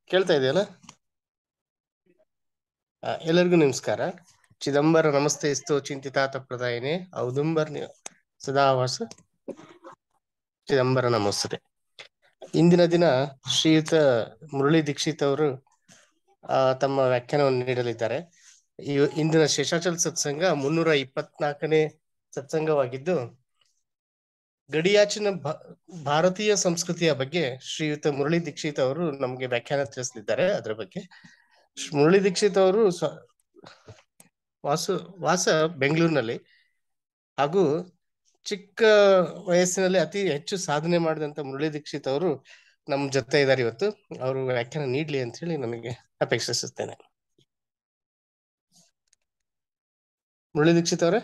ಕೇಳ್ತಾ ಇದೆಯಲ್ಲ ಆ, ಎಲ್ಲರಿಗೂ ನಮಸ್ಕಾರ ಚಿದಂಬರ ನಮಸ್ತೆ ಇಸ್ತು ಚಿಂತಿತಾತ ಪ್ರದಾಯಿನಿ ಔದುಂಬರ್ ನಿ- ಸದಾವಾಸ ಚಿದಂಬರ ನಮಸ್ತೆ ಇಂದಿನ ದಿನ ಶ್ರೀಯುತ ಮುರಳಿ ದೀಕ್ಷಿತ್ ಅವರು ಆ, ತಮ್ಮ ವ್ಯಾಖ್ಯಾನವನ್ನು ನೀಡಲಿದ್ದಾರೆ ಇವ- ಇಂದಿನ ಶೇಷಾಚಲ ಸತ್ಸಂಗ ಮುನ್ನೂರ ಇಪ್ಪತ್ನಾಲ್ಕನೇ ಸತ್ಸಂಗವಾಗಿದ್ದು ಗಡಿಯಾಚಿನ ಭಾ- ಭಾರತೀಯ ಸಂಸ್ಕೃತಿಯ ಬಗ್ಗೆ ಶ್ರೀಯುತ ಮುರಳಿ ದೀಕ್ಷಿತ್ ಅವರು ನಮಗೆ ವ್ಯಾಖ್ಯಾನ ತಿಳಿಸಲಿದ್ದಾರೆ ಅದರ ಬಗ್ಗೆ ಶ್ರೀ ಮುರಳಿ ದೀಕ್ಷಿತ್ ಅವರು ಸ್ವ- ವಾಸ ವಾಸ ಬೆಂಗಳೂರಿನಲ್ಲಿ ಹಾಗೂ ಚಿಕ್ಕ ವಯಸ್ಸಿನಲ್ಲಿ ಅತಿ ಹೆಚ್ಚು ಸಾಧನೆ ಮಾಡಿದಂತ ಮುರಳಿ ದೀಕ್ಷಿತ್ ಅವರು ನಮ್ಮ ಜೊತೆ ಇದ್ದಾರೆ ಇವತ್ತು ಅವರು ವ್ಯಾಖ್ಯಾನ ನೀಡ್ಲಿ ಅಂತ ಹೇಳಿ ನನಗೆ ಅಪೇಕ್ಷಿಸುತ್ತೇನೆ ಮುರಳಿ ದೀಕ್ಷಿತ್ ಅವರೇ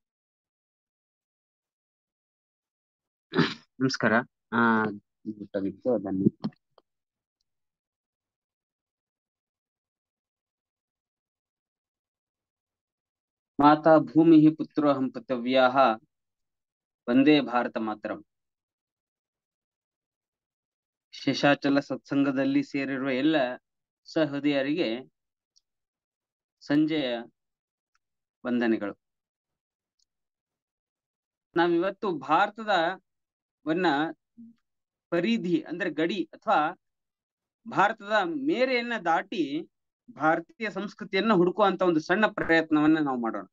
ನಮಸ್ಕಾರ ಆ ಊಟವಿತ್ತು ಅದನ್ನು ಮಾತಾ ಭೂಮಿ ಪುತ್ರೋಹಂ ಪೃಥವ್ಯಾಹ ವಂದೇ ಭಾರತ ಮಾತರಂ ಶೇಷಾಚಲ ಸತ್ಸಂಗದಲ್ಲಿ ಸೇರಿರುವ ಎಲ್ಲ ಸಹೃದಯರಿಗೆ ಸಂಜೆಯ ವಂದನೆಗಳು ನಾವಿವತ್ತು ಭಾರತದ ವನ್ನ ಪರಿಧಿ ಅಂದ್ರೆ ಗಡಿ ಅಥವಾ ಭಾರತದ ಮೇರೆಯನ್ನ ದಾಟಿ ಭಾರತೀಯ ಸಂಸ್ಕೃತಿಯನ್ನ ಹುಡುಕುವಂತ ಒಂದು ಸಣ್ಣ ಪ್ರಯತ್ನವನ್ನ ನಾವು ಮಾಡೋಣ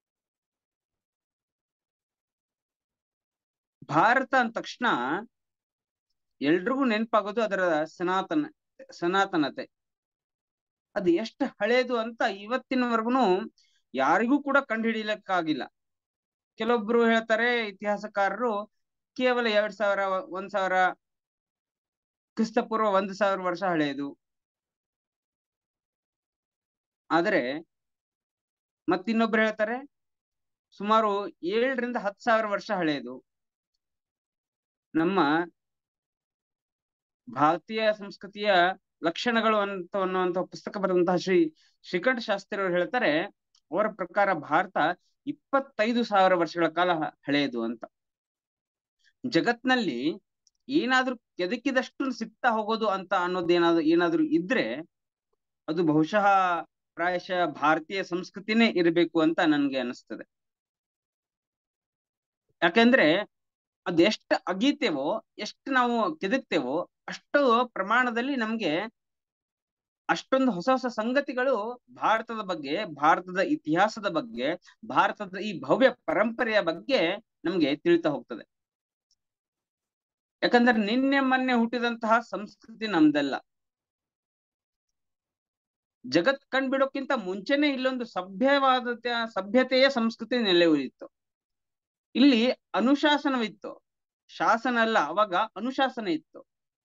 ಭಾರತ ಅಂದ ತಕ್ಷಣ ಎಲ್ರಿಗೂ ನೆನಪಾಗೋದು ಅದರ ಸನಾತನ ಸನಾತನತೆ ಅದು ಎಷ್ಟು ಹಳೇದು ಅಂತ ಇವತ್ತಿನವರೆಗೂ ಯಾರಿಗೂ ಕೂಡ ಕಂಡುಹಿಡಿಯಲಿಕ್ಕಾಗಿಲ್ಲ ಕೆಲವೊಬ್ರು ಹೇಳ್ತಾರೆ ಇತಿಹಾಸಕಾರರು ಕೇವಲ ಎರಡ್ ಸಾವಿರ ಒಂದ್ ಸಾವಿರ ಕ್ರಿಸ್ತಪೂರ್ವ ಒಂದ್ ಸಾವಿರ ವರ್ಷ ಹಳೆಯದು ಆದರೆ ಮತ್ತಿನ್ನೊಬ್ರು ಹೇಳ್ತಾರೆ ಸುಮಾರು ಏಳರಿಂದ ಹತ್ತು ಸಾವಿರ ವರ್ಷ ಹಳೆಯದು ನಮ್ಮ ಭಾರತೀಯ ಸಂಸ್ಕೃತಿಯ ಲಕ್ಷಣಗಳು ಅಂತ ಅನ್ನುವಂತ ಪುಸ್ತಕ ಬರೆದಂತಹ ಶ್ರೀ ಶ್ರೀಕಂಠ ಶಾಸ್ತ್ರಿ ಅವರು ಹೇಳ್ತಾರೆ ಅವರ ಪ್ರಕಾರ ಭಾರತ ಇಪ್ಪತ್ತೈದು ಸಾವಿರ ವರ್ಷಗಳ ಕಾಲ ಹ- ಹಳೆಯದು ಅಂತ ಜಗತ್ನಲ್ಲಿ ಏನಾದ್ರೂ ಕೆದಕಿದಷ್ಟು ಸಿಗ್ತಾ ಹೋಗೋದು ಅಂತ ಅನ್ನೋದೇನಾದ್ರು ಏನಾದ್ರೂ ಇದ್ರೆ ಅದು ಬಹುಶಃ ಪ್ರಾಯಶಃ ಭಾರತೀಯ ಸಂಸ್ಕೃತಿನೇ ಇರಬೇಕು ಅಂತ ನನ್ಗೆ ಅನಿಸ್ತದೆ ಯಾಕೆಂದ್ರೆ ಅದು ಎಷ್ಟು ಅಗೀತೇವೋ ಎಷ್ಟು ನಾವು ಕೆದಕ್ತೇವೋ ಅಷ್ಟು ಪ್ರಮಾಣದಲ್ಲಿ ನಮ್ಗೆ ಅಷ್ಟೊಂದು ಹೊಸ ಹೊಸ ಸಂಗತಿಗಳು ಭಾರತದ ಬಗ್ಗೆ ಭಾರತದ ಇತಿಹಾಸದ ಬಗ್ಗೆ ಭಾರತದ ಈ ಭವ್ಯ ಪರಂಪರೆಯ ಬಗ್ಗೆ ನಮ್ಗೆ ತಿಳಿತಾ ಹೋಗ್ತದೆ ಯಾಕಂದ್ರೆ ನಿನ್ನೆ ಮೊನ್ನೆ ಹುಟ್ಟಿದಂತಹ ಸಂಸ್ಕೃತಿ ನಮ್ದಲ್ಲ ಜಗತ್ ಕಂಡ್ಬಿಡೋಕ್ಕಿಂತ ಮುಂಚೆನೆ ಇಲ್ಲೊಂದು ಸಭ್ಯವಾದ ಸಭ್ಯತೆಯ ಸಂಸ್ಕೃತಿ ನೆಲೆ ಉಳಿಯಿತು ಇಲ್ಲಿ ಅನುಶಾಸನವಿತ್ತು ಶಾಸನ ಅಲ್ಲ ಅವಾಗ ಅನುಶಾಸನ ಇತ್ತು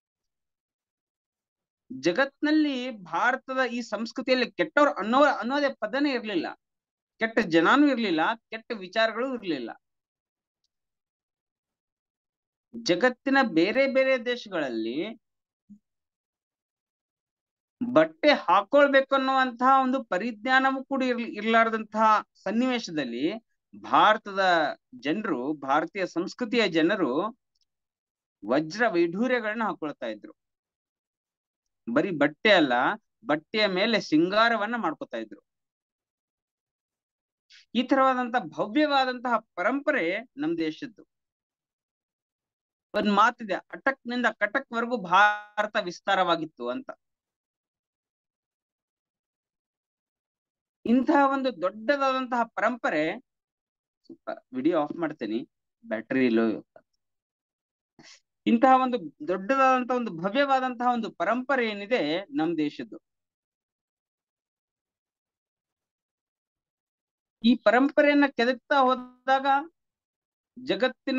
ಜಗತ್ನಲ್ಲಿ ಭಾರತದ ಈ ಸಂಸ್ಕೃತಿಯಲ್ಲಿ ಕೆಟ್ಟವ್ರು ಅನ್ನೋ ಅನ್ನೋದೇ ಪದನೇ ಇರ್ಲಿಲ್ಲ ಕೆಟ್ಟ ಜನಾನು ಇರ್ಲಿಲ್ಲ ಕೆಟ್ಟ ವಿಚಾರಗಳು ಇರ್ಲಿಲ್ಲ ಜಗತ್ತಿನ ಬೇರೆ ಬೇರೆ ದೇಶಗಳಲ್ಲಿ ಬಟ್ಟೆ ಹಾಕೊಳ್ಬೇಕು ಅನ್ನುವಂತಹ ಒಂದು ಪರಿಜ್ಞಾನವೂ ಕೂಡ ಇರ್ಲಿ ಇರ್ಲಾರ್ದಂತಹ ಸನ್ನಿವೇಶದಲ್ಲಿ ಭಾರತದ ಜನರು ಭಾರತೀಯ ಸಂಸ್ಕೃತಿಯ ಜನರು ವಜ್ರ ವೈಢೂರ್ಯಗಳನ್ನ ಹಾಕೊಳ್ತಾ ಇದ್ರು ಬರೀ ಬಟ್ಟೆ ಅಲ್ಲ ಬಟ್ಟೆಯ ಮೇಲೆ ಸಿಂಗಾರವನ್ನ ಮಾಡ್ಕೊತಾ ಇದ್ರು ಈ ತರವಾದಂತಹ ಭವ್ಯವಾದಂತಹ ಪರಂಪರೆ ನಮ್ ದೇಶದ್ದು ಒಂದ್ ಮಾತಿದೆ ಅಟಕ್ನಿಂದ ಕಟಕ್ವರೆಗೂ ಭಾರತ ವಿಸ್ತಾರವಾಗಿತ್ತು ಅಂತ ಇಂತಹ ಒಂದು ದೊಡ್ಡದಾದಂತಹ ಪರಂಪರೆ ವಿಡಿಯೋ ಆಫ್ ಮಾಡ್ತೇನೆ ಬ್ಯಾಟರಿ ಲೋ ಇಂತಹ ಒಂದು ದೊಡ್ಡದಾದಂತಹ ಒಂದು ಭವ್ಯವಾದಂತಹ ಒಂದು ಪರಂಪರೆ ಏನಿದೆ ನಮ್ ದೇಶದ್ದು ಈ ಪರಂಪರೆಯನ್ನ ಕೆದಕ್ತಾ ಹೋದಾಗ ಜಗತ್ತಿನ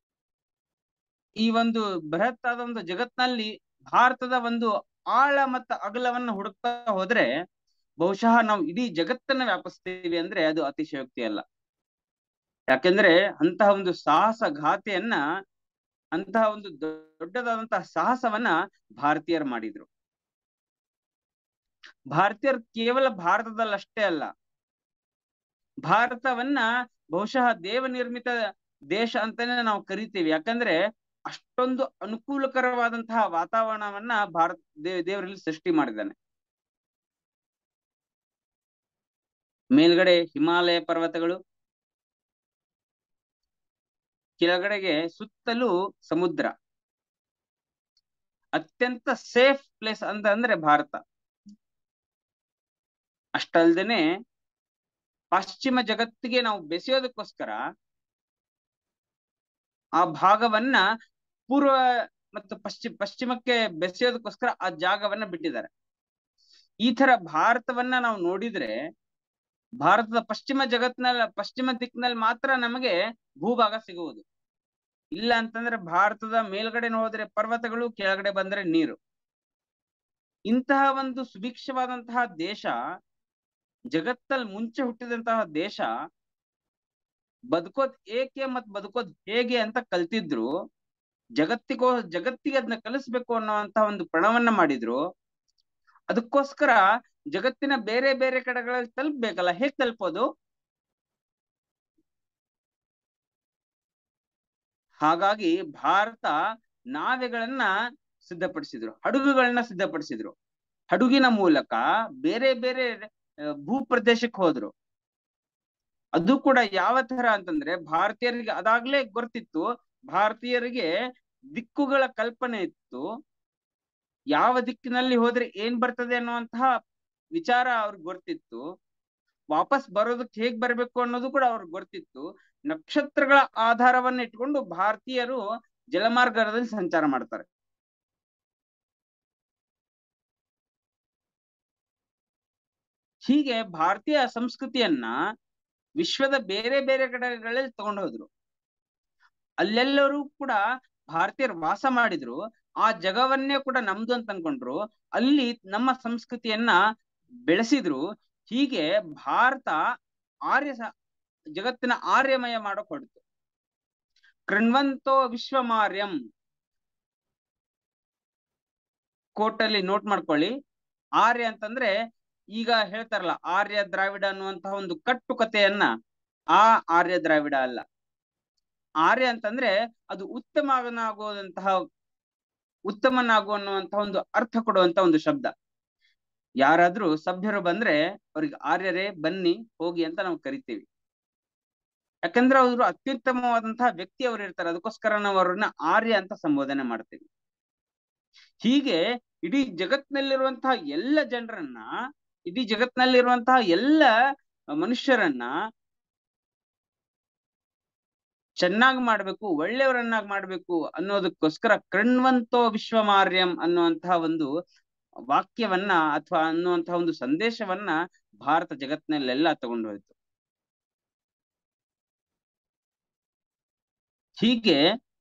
ಈ ಒಂದು ಬೃಹತ್ ಆದ ಒಂದು ಜಗತ್ನಲ್ಲಿ ಭಾರತದ ಒಂದು ಆಳ ಮತ್ತು ಅಗಲವನ್ನ ಹುಡುಕ್ತಾ ಹೋದ್ರೆ ಬಹುಶಃ ನಾವು ಇಡೀ ಜಗತ್ತನ್ನ ವ್ಯಾಪಿಸ್ತೀವಿ ಅಂದ್ರೆ ಅದು ಅತಿಶಯೋಕ್ತಿ ಅಲ್ಲ ಯಾಕೆಂದ್ರೆ ಅಂತಹ ಒಂದು ಸಾಹಸ ಘಾತೆಯನ್ನ ಅಂತಹ ಒಂದು ದೊಡ್ಡದಾದಂತಹ ಸಾಹಸವನ್ನ ಭಾರತೀಯರು ಮಾಡಿದ್ರು ಭಾರತೀಯರು ಕೇವಲ ಭಾರತದಲ್ಲಷ್ಟೇ ಅಲ್ಲ ಭಾರತವನ್ನ ಬಹುಶಃ ದೇವ ನಿರ್ಮಿತ ದೇಶ ಅಂತಾನೆ ನಾವು ಕರಿತೀವಿ ಯಾಕಂದ್ರೆ ಅಷ್ಟೊಂದು ಅನುಕೂಲಕರವಾದಂತಹ ವಾತಾವರಣವನ್ನ ಭಾರತ ದೇ ದೇವರಲ್ಲಿ ಸೃಷ್ಟಿ ಮಾಡಿದ್ದಾನೆ ಮೇಲ್ಗಡೆ ಹಿಮಾಲಯ ಪರ್ವತಗಳು ಕೆಳಗಡೆಗೆ ಸುತ್ತಲೂ ಸಮುದ್ರ ಅತ್ಯಂತ ಸೇಫ್ ಪ್ಲೇಸ್ ಅಂತ ಅಂದ್ರೆ ಭಾರತ ಅಷ್ಟಲ್ದೇನೆ ಪಶ್ಚಿಮ ಜಗತ್ತಿಗೆ ನಾವು ಬೆಸೆಯೋದಕ್ಕೋಸ್ಕರ ಆ ಭಾಗವನ್ನ ಪೂರ್ವ ಮತ್ತು ಪಶ್ಚಿಮ ಪಶ್ಚಿಮಕ್ಕೆ ಬೆಸೆಯೋದಕ್ಕೋಸ್ಕರ ಆ ಜಾಗವನ್ನ ಬಿಟ್ಟಿದ್ದಾರೆ ಈ ತರ ಭಾರತವನ್ನ ನಾವು ನೋಡಿದ್ರೆ ಭಾರತದ ಪಶ್ಚಿಮ ಜಗತ್ನಲ್ಲಿ ಪಶ್ಚಿಮ ದಿಕ್ಕಿನಲ್ಲಿ ಮಾತ್ರ ನಮಗೆ ಭೂಭಾಗ ಸಿಗುವುದು ಇಲ್ಲ ಅಂತಂದ್ರೆ ಭಾರತದ ಮೇಲ್ಗಡೆ ಹೋದ್ರೆ ಪರ್ವತಗಳು ಕೆಳಗಡೆ ಬಂದ್ರೆ ನೀರು ಇಂತಹ ಒಂದು ಸುಭಿಕ್ಷವಾದಂತಹ ದೇಶ ಜಗತ್ತಲ್ಲಿ ಮುಂಚೆ ಹುಟ್ಟಿದಂತಹ ದೇಶ ಬದುಕೋದ್ ಏಕೆ ಮತ್ ಬದುಕೋದ್ ಹೇಗೆ ಅಂತ ಕಲ್ತಿದ್ರು ಜಗತ್ತಿಗೋ ಜಗತ್ತಿಗೆ ಅದನ್ನ ಕಲಿಸ್ಬೇಕು ಅನ್ನೋಂತ ಒಂದು ಪ್ರಣವನ್ನ ಮಾಡಿದ್ರು ಅದಕ್ಕೋಸ್ಕರ ಜಗತ್ತಿನ ಬೇರೆ ಬೇರೆ ಕಡೆಗಳಲ್ಲಿ ತಲುಪ್ಬೇಕಲ್ಲ ಹೇಗ್ ತಲುಪೋದು ಹಾಗಾಗಿ ಭಾರತ ನಾವೆಗಳನ್ನ ಸಿದ್ಧಪಡಿಸಿದ್ರು ಹಡಗುಗಳನ್ನ ಸಿದ್ಧಪಡಿಸಿದ್ರು ಹಡಗಿನ ಮೂಲಕ ಬೇರೆ ಬೇರೆ ಭೂ ಪ್ರದೇಶಕ್ಕೆ ಹೋದ್ರು ಅದು ಕೂಡ ಯಾವ ತರ ಅಂತಂದ್ರೆ ಭಾರತೀಯರಿಗೆ ಅದಾಗ್ಲೇ ಗೊತ್ತಿತ್ತು ಭಾರತೀಯರಿಗೆ ದಿಕ್ಕುಗಳ ಕಲ್ಪನೆ ಇತ್ತು ಯಾವ ದಿಕ್ಕಿನಲ್ಲಿ ಹೋದ್ರೆ ಏನ್ ಬರ್ತದೆ ಅನ್ನುವಂತಹ ವಿಚಾರ ಅವ್ರಿಗೆ ಗೊತ್ತಿತ್ತು ವಾಪಸ್ ಬರೋದಕ್ಕೆ ಹೇಗ್ ಬರ್ಬೇಕು ಅನ್ನೋದು ಕೂಡ ಅವ್ರಿಗೆ ಗೊತ್ತಿತ್ತು ನಕ್ಷತ್ರಗಳ ಆಧಾರವನ್ನ ಇಟ್ಕೊಂಡು ಭಾರತೀಯರು ಜಲಮಾರ್ಗದಲ್ಲಿ ಸಂಚಾರ ಮಾಡ್ತಾರೆ ಹೀಗೆ ಭಾರತೀಯ ಸಂಸ್ಕೃತಿಯನ್ನ ವಿಶ್ವದ ಬೇರೆ ಬೇರೆ ಕಡೆಗಳಲ್ಲಿ ತಗೊಂಡು ಹೋದ್ರು ಅಲ್ಲೆಲ್ಲರೂ ಕೂಡ ಭಾರತೀಯರು ವಾಸ ಮಾಡಿದ್ರು ಆ ಜಗವನ್ನೇ ಕೂಡ ನಮ್ದು ಅಂತ ಅನ್ಕೊಂಡ್ರು ಅಲ್ಲಿ ನಮ್ಮ ಸಂಸ್ಕೃತಿಯನ್ನ ಬೆಳೆಸಿದ್ರು ಹೀಗೆ ಭಾರತ ಆರ್ಯ ಜಗತ್ತಿನ ಆರ್ಯಮಯ ಮಾಡೋಕ್ ಹೊಡ್ತು ಕೃಣ್ವಂತೋ ವಿಶ್ವಮಾರ್ಯಂ ಕೋರ್ಟಲ್ಲಿ ನೋಟ್ ಮಾಡ್ಕೊಳ್ಳಿ ಆರ್ಯ ಅಂತಂದ್ರೆ ಈಗ ಹೇಳ್ತಾರಲ್ಲ ಆರ್ಯ ದ್ರಾವಿಡ ಅನ್ನುವಂತಹ ಒಂದು ಕಟ್ಟು ಕಥೆಯನ್ನ ಆ ಆರ್ಯ ದ್ರಾವಿಡ ಅಲ್ಲ ಆರ್ಯ ಅಂತಂದ್ರೆ ಅದು ಉತ್ತಮನಾಗುವಂತಹ ಉತ್ತಮನಾಗು ಅನ್ನುವಂತಹ ಒಂದು ಅರ್ಥ ಕೊಡುವಂತ ಒಂದು ಶಬ್ದ ಯಾರಾದ್ರೂ ಸಭ್ಯರು ಬಂದ್ರೆ ಅವ್ರಿಗೆ ಆರ್ಯರೇ ಬನ್ನಿ ಹೋಗಿ ಅಂತ ನಾವು ಕರಿತೀವಿ ಯಾಕಂದ್ರೆ ಅವರು ಅತ್ಯುತ್ತಮವಾದಂತಹ ವ್ಯಕ್ತಿ ಅವರು ಇರ್ತಾರೆ ಅದಕ್ಕೋಸ್ಕರ ನಾವು ಅವ್ರನ್ನ ಆರ್ಯ ಅಂತ ಸಂಬೋಧನೆ ಮಾಡ್ತೀವಿ ಹೀಗೆ ಇಡೀ ಜಗತ್ನಲ್ಲಿರುವಂತಹ ಎಲ್ಲ ಜನರನ್ನ ಇಡೀ ಜಗತ್ನಲ್ಲಿರುವಂತಹ ಎಲ್ಲ ಮನುಷ್ಯರನ್ನ ಚೆನ್ನಾಗಿ ಮಾಡ್ಬೇಕು ಒಳ್ಳೆಯವರನ್ನಾಗಿ ಮಾಡ್ಬೇಕು ಅನ್ನೋದಕ್ಕೋಸ್ಕರ ಕೃಣ್ವಂತೋ ವಿಶ್ವಮಾರ್ಯಂ ಅನ್ನುವಂತಹ ಒಂದು ವಾಕ್ಯವನ್ನ ಅಥವಾ ಅನ್ನುವಂತಹ ಒಂದು ಸಂದೇಶವನ್ನ ಭಾರತ ಜಗತ್ತಿನಲ್ಲೆಲ್ಲ ತಗೊಂಡು ಹೋಯ್ತು ಹೀಗೆ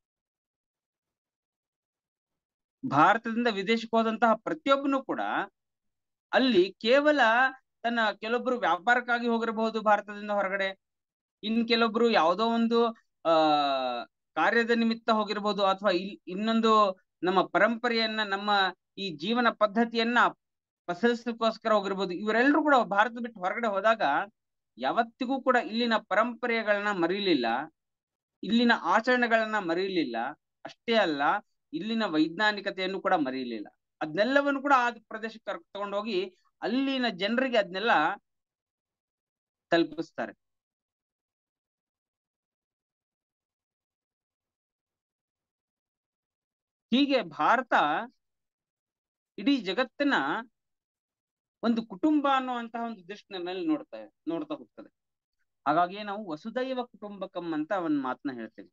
ಭಾರತದಿಂದ ವಿದೇಶಕ್ಕೆ ಹೋದಂತಹ ಪ್ರತಿಯೊಬ್ಬನು ಕೂಡ ಅಲ್ಲಿ ಕೇವಲ ತನ್ನ ಕೆಲವೊಬ್ರು ವ್ಯಾಪಾರಕ್ಕಾಗಿ ಹೋಗಿರಬಹುದು ಭಾರತದಿಂದ ಹೊರಗಡೆ ಇನ್ ಕೆಲವೊಬ್ರು ಯಾವುದೋ ಒಂದು ಆ ಕಾರ್ಯದ ನಿಮಿತ್ತ ಹೋಗಿರ್ಬೋದು ಅಥವಾ ಇಲ್ ಇನ್ನೊಂದು ನಮ್ಮ ಪರಂಪರೆಯನ್ನ ನಮ್ಮ ಈ ಜೀವನ ಪದ್ಧತಿಯನ್ನ ಪಸರಿಸಕ್ಕೋಸ್ಕರ ಹೋಗಿರ್ಬೋದು ಇವರೆಲ್ಲರೂ ಕೂಡ ಭಾರತ ಬಿಟ್ಟು ಹೊರಗಡೆ ಹೋದಾಗ ಯಾವತ್ತಿಗೂ ಕೂಡ ಇಲ್ಲಿನ ಪರಂಪರೆಗಳನ್ನ ಮರೀಲಿಲ್ಲ ಇಲ್ಲಿನ ಆಚರಣೆಗಳನ್ನ ಮರೀಲಿಲ್ಲ ಅಷ್ಟೇ ಅಲ್ಲ ಇಲ್ಲಿನ ವೈಜ್ಞಾನಿಕತೆಯನ್ನು ಕೂಡ ಮರೀಲಿಲ್ಲ ಅದನ್ನೆಲ್ಲವನ್ನು ಕೂಡ ಆ ಪ್ರದೇಶಕ್ಕೆ ಕರ್ ತಗೊಂಡೋಗಿ ಅಲ್ಲಿನ ಜನರಿಗೆ ಅದನ್ನೆಲ್ಲ ತಲುಪಿಸ್ತಾರೆ ಹೀಗೆ ಭಾರತ ಇಡೀ ಜಗತ್ತಿನ ಒಂದು ಕುಟುಂಬ ಅನ್ನುವಂತಹ ಒಂದು ದೃಷ್ಟಿನಲ್ಲಿ ನೋಡ್ತಾ ನೋಡ್ತಾ ಹೋಗ್ತದೆ ಹಾಗಾಗಿ ನಾವು ವಸುದೈವ ಕುಟುಂಬಕಂ ಅಂತ ಒಂದ್ ಮಾತನ್ನ ಹೇಳ್ತೀವಿ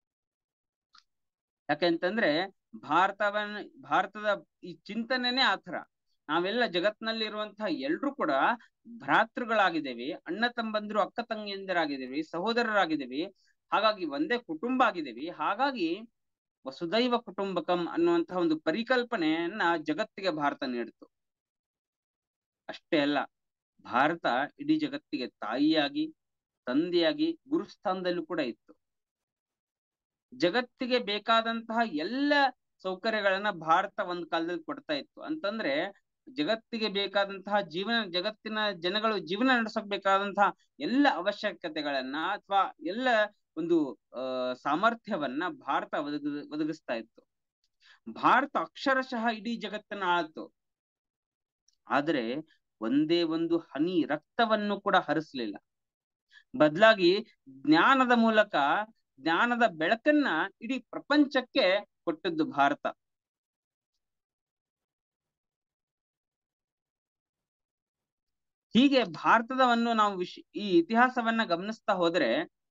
ಯಾಕೆಂತಂದ್ರೆ ಭಾರತವನ್ನ ಭಾರತದ ಈ ಚಿಂತನೆನೇ ಆತರ ನಾವೆಲ್ಲ ಜಗತ್ನಲ್ಲಿರುವಂತಹ ಎಲ್ರೂ ಕೂಡ ಭ್ರಾತೃಗಳಾಗಿದ್ದೇವೆ ಅಣ್ಣ ತಮ್ಮಂದಿರು ಅಕ್ಕ ತಂಗಿಯಂದಿರಾಗಿದ್ದೇವೆ ಸಹೋದರರಾಗಿದ್ದೇವೆ ಹಾಗಾಗಿ ಒಂದೇ ಕುಟುಂಬ ಆಗಿದ್ದೇವೆ ಹಾಗಾಗಿ ವಸುದೈವ ಕುಟುಂಬಕಂ ಅನ್ನುವಂತಹ ಒಂದು ಪರಿಕಲ್ಪನೆಯನ್ನ ಜಗತ್ತಿಗೆ ಭಾರತ ನೀಡಿತು ಅಷ್ಟೇ ಅಲ್ಲ ಭಾರತ ಇಡೀ ಜಗತ್ತಿಗೆ ತಾಯಿಯಾಗಿ ತಂದೆಯಾಗಿ ಗುರುಸ್ಥಾನದಲ್ಲೂ ಕೂಡ ಇತ್ತು ಜಗತ್ತಿಗೆ ಬೇಕಾದಂತಹ ಎಲ್ಲ ಸೌಕರ್ಯಗಳನ್ನ ಭಾರತ ಒಂದ್ ಕಾಲದಲ್ಲಿ ಕೊಡ್ತಾ ಇತ್ತು ಅಂತಂದ್ರೆ ಜಗತ್ತಿಗೆ ಬೇಕಾದಂತಹ ಜೀವನ ಜಗತ್ತಿನ ಜನಗಳು ಜೀವನ ನಡೆಸಕ್ ಬೇಕಾದಂತಹ ಎಲ್ಲ ಅವಶ್ಯಕತೆಗಳನ್ನ ಅಥವಾ ಎಲ್ಲ ಒಂದು ಆ ಸಾಮರ್ಥ್ಯವನ್ನ ಭಾರತ ಒದಗ ಒದಗಿಸ್ತಾ ಇತ್ತು ಭಾರತ ಅಕ್ಷರಶಃ ಇಡೀ ಜಗತ್ತನ್ನ ಆಳ್ತು ಆದ್ರೆ ಒಂದೇ ಒಂದು ಹನಿ ರಕ್ತವನ್ನು ಕೂಡ ಹರಿಸ್ಲಿಲ್ಲ ಬದಲಾಗಿ ಜ್ಞಾನದ ಮೂಲಕ ಜ್ಞಾನದ ಬೆಳಕನ್ನ ಇಡೀ ಪ್ರಪಂಚಕ್ಕೆ ಕೊಟ್ಟದ್ದು ಭಾರತ ಹೀಗೆ ಭಾರತದವನ್ನು ನಾವು ವಿಶ್ ಈ ಇತಿಹಾಸವನ್ನ ಗಮನಿಸ್ತಾ ಹೋದ್ರೆ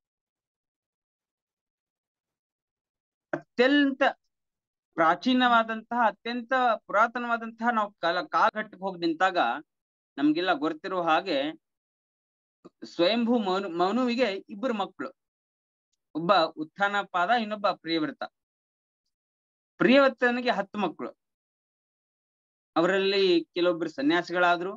ಅತ್ಯಂತ ಪ್ರಾಚೀನವಾದಂತಹ ಅತ್ಯಂತ ಪುರಾತನವಾದಂತಹ ನಾವು ಕಾಲ ಕಾಲಘಟ್ಟಕ್ಕೆ ಹೋಗಿ ನಿಂತಾಗ ನಮ್ಗೆಲ್ಲ ಗೊತ್ತಿರುವ ಹಾಗೆ ಸ್ವಯಂಭೂ ಮೌನು ಮೌನುವಿಗೆ ಇಬ್ಬರು ಮಕ್ಕಳು ಒಬ್ಬ ಉತ್ಥಾನಪಾದ ಇನ್ನೊಬ್ಬ ಪ್ರಿಯವ್ರತ ಪ್ರಿಯವ್ರತನಿಗೆ ಹತ್ತು ಮಕ್ಕಳು ಅವರಲ್ಲಿ ಕೆಲವೊಬ್ರು ಸನ್ಯಾಸಿಗಳಾದ್ರು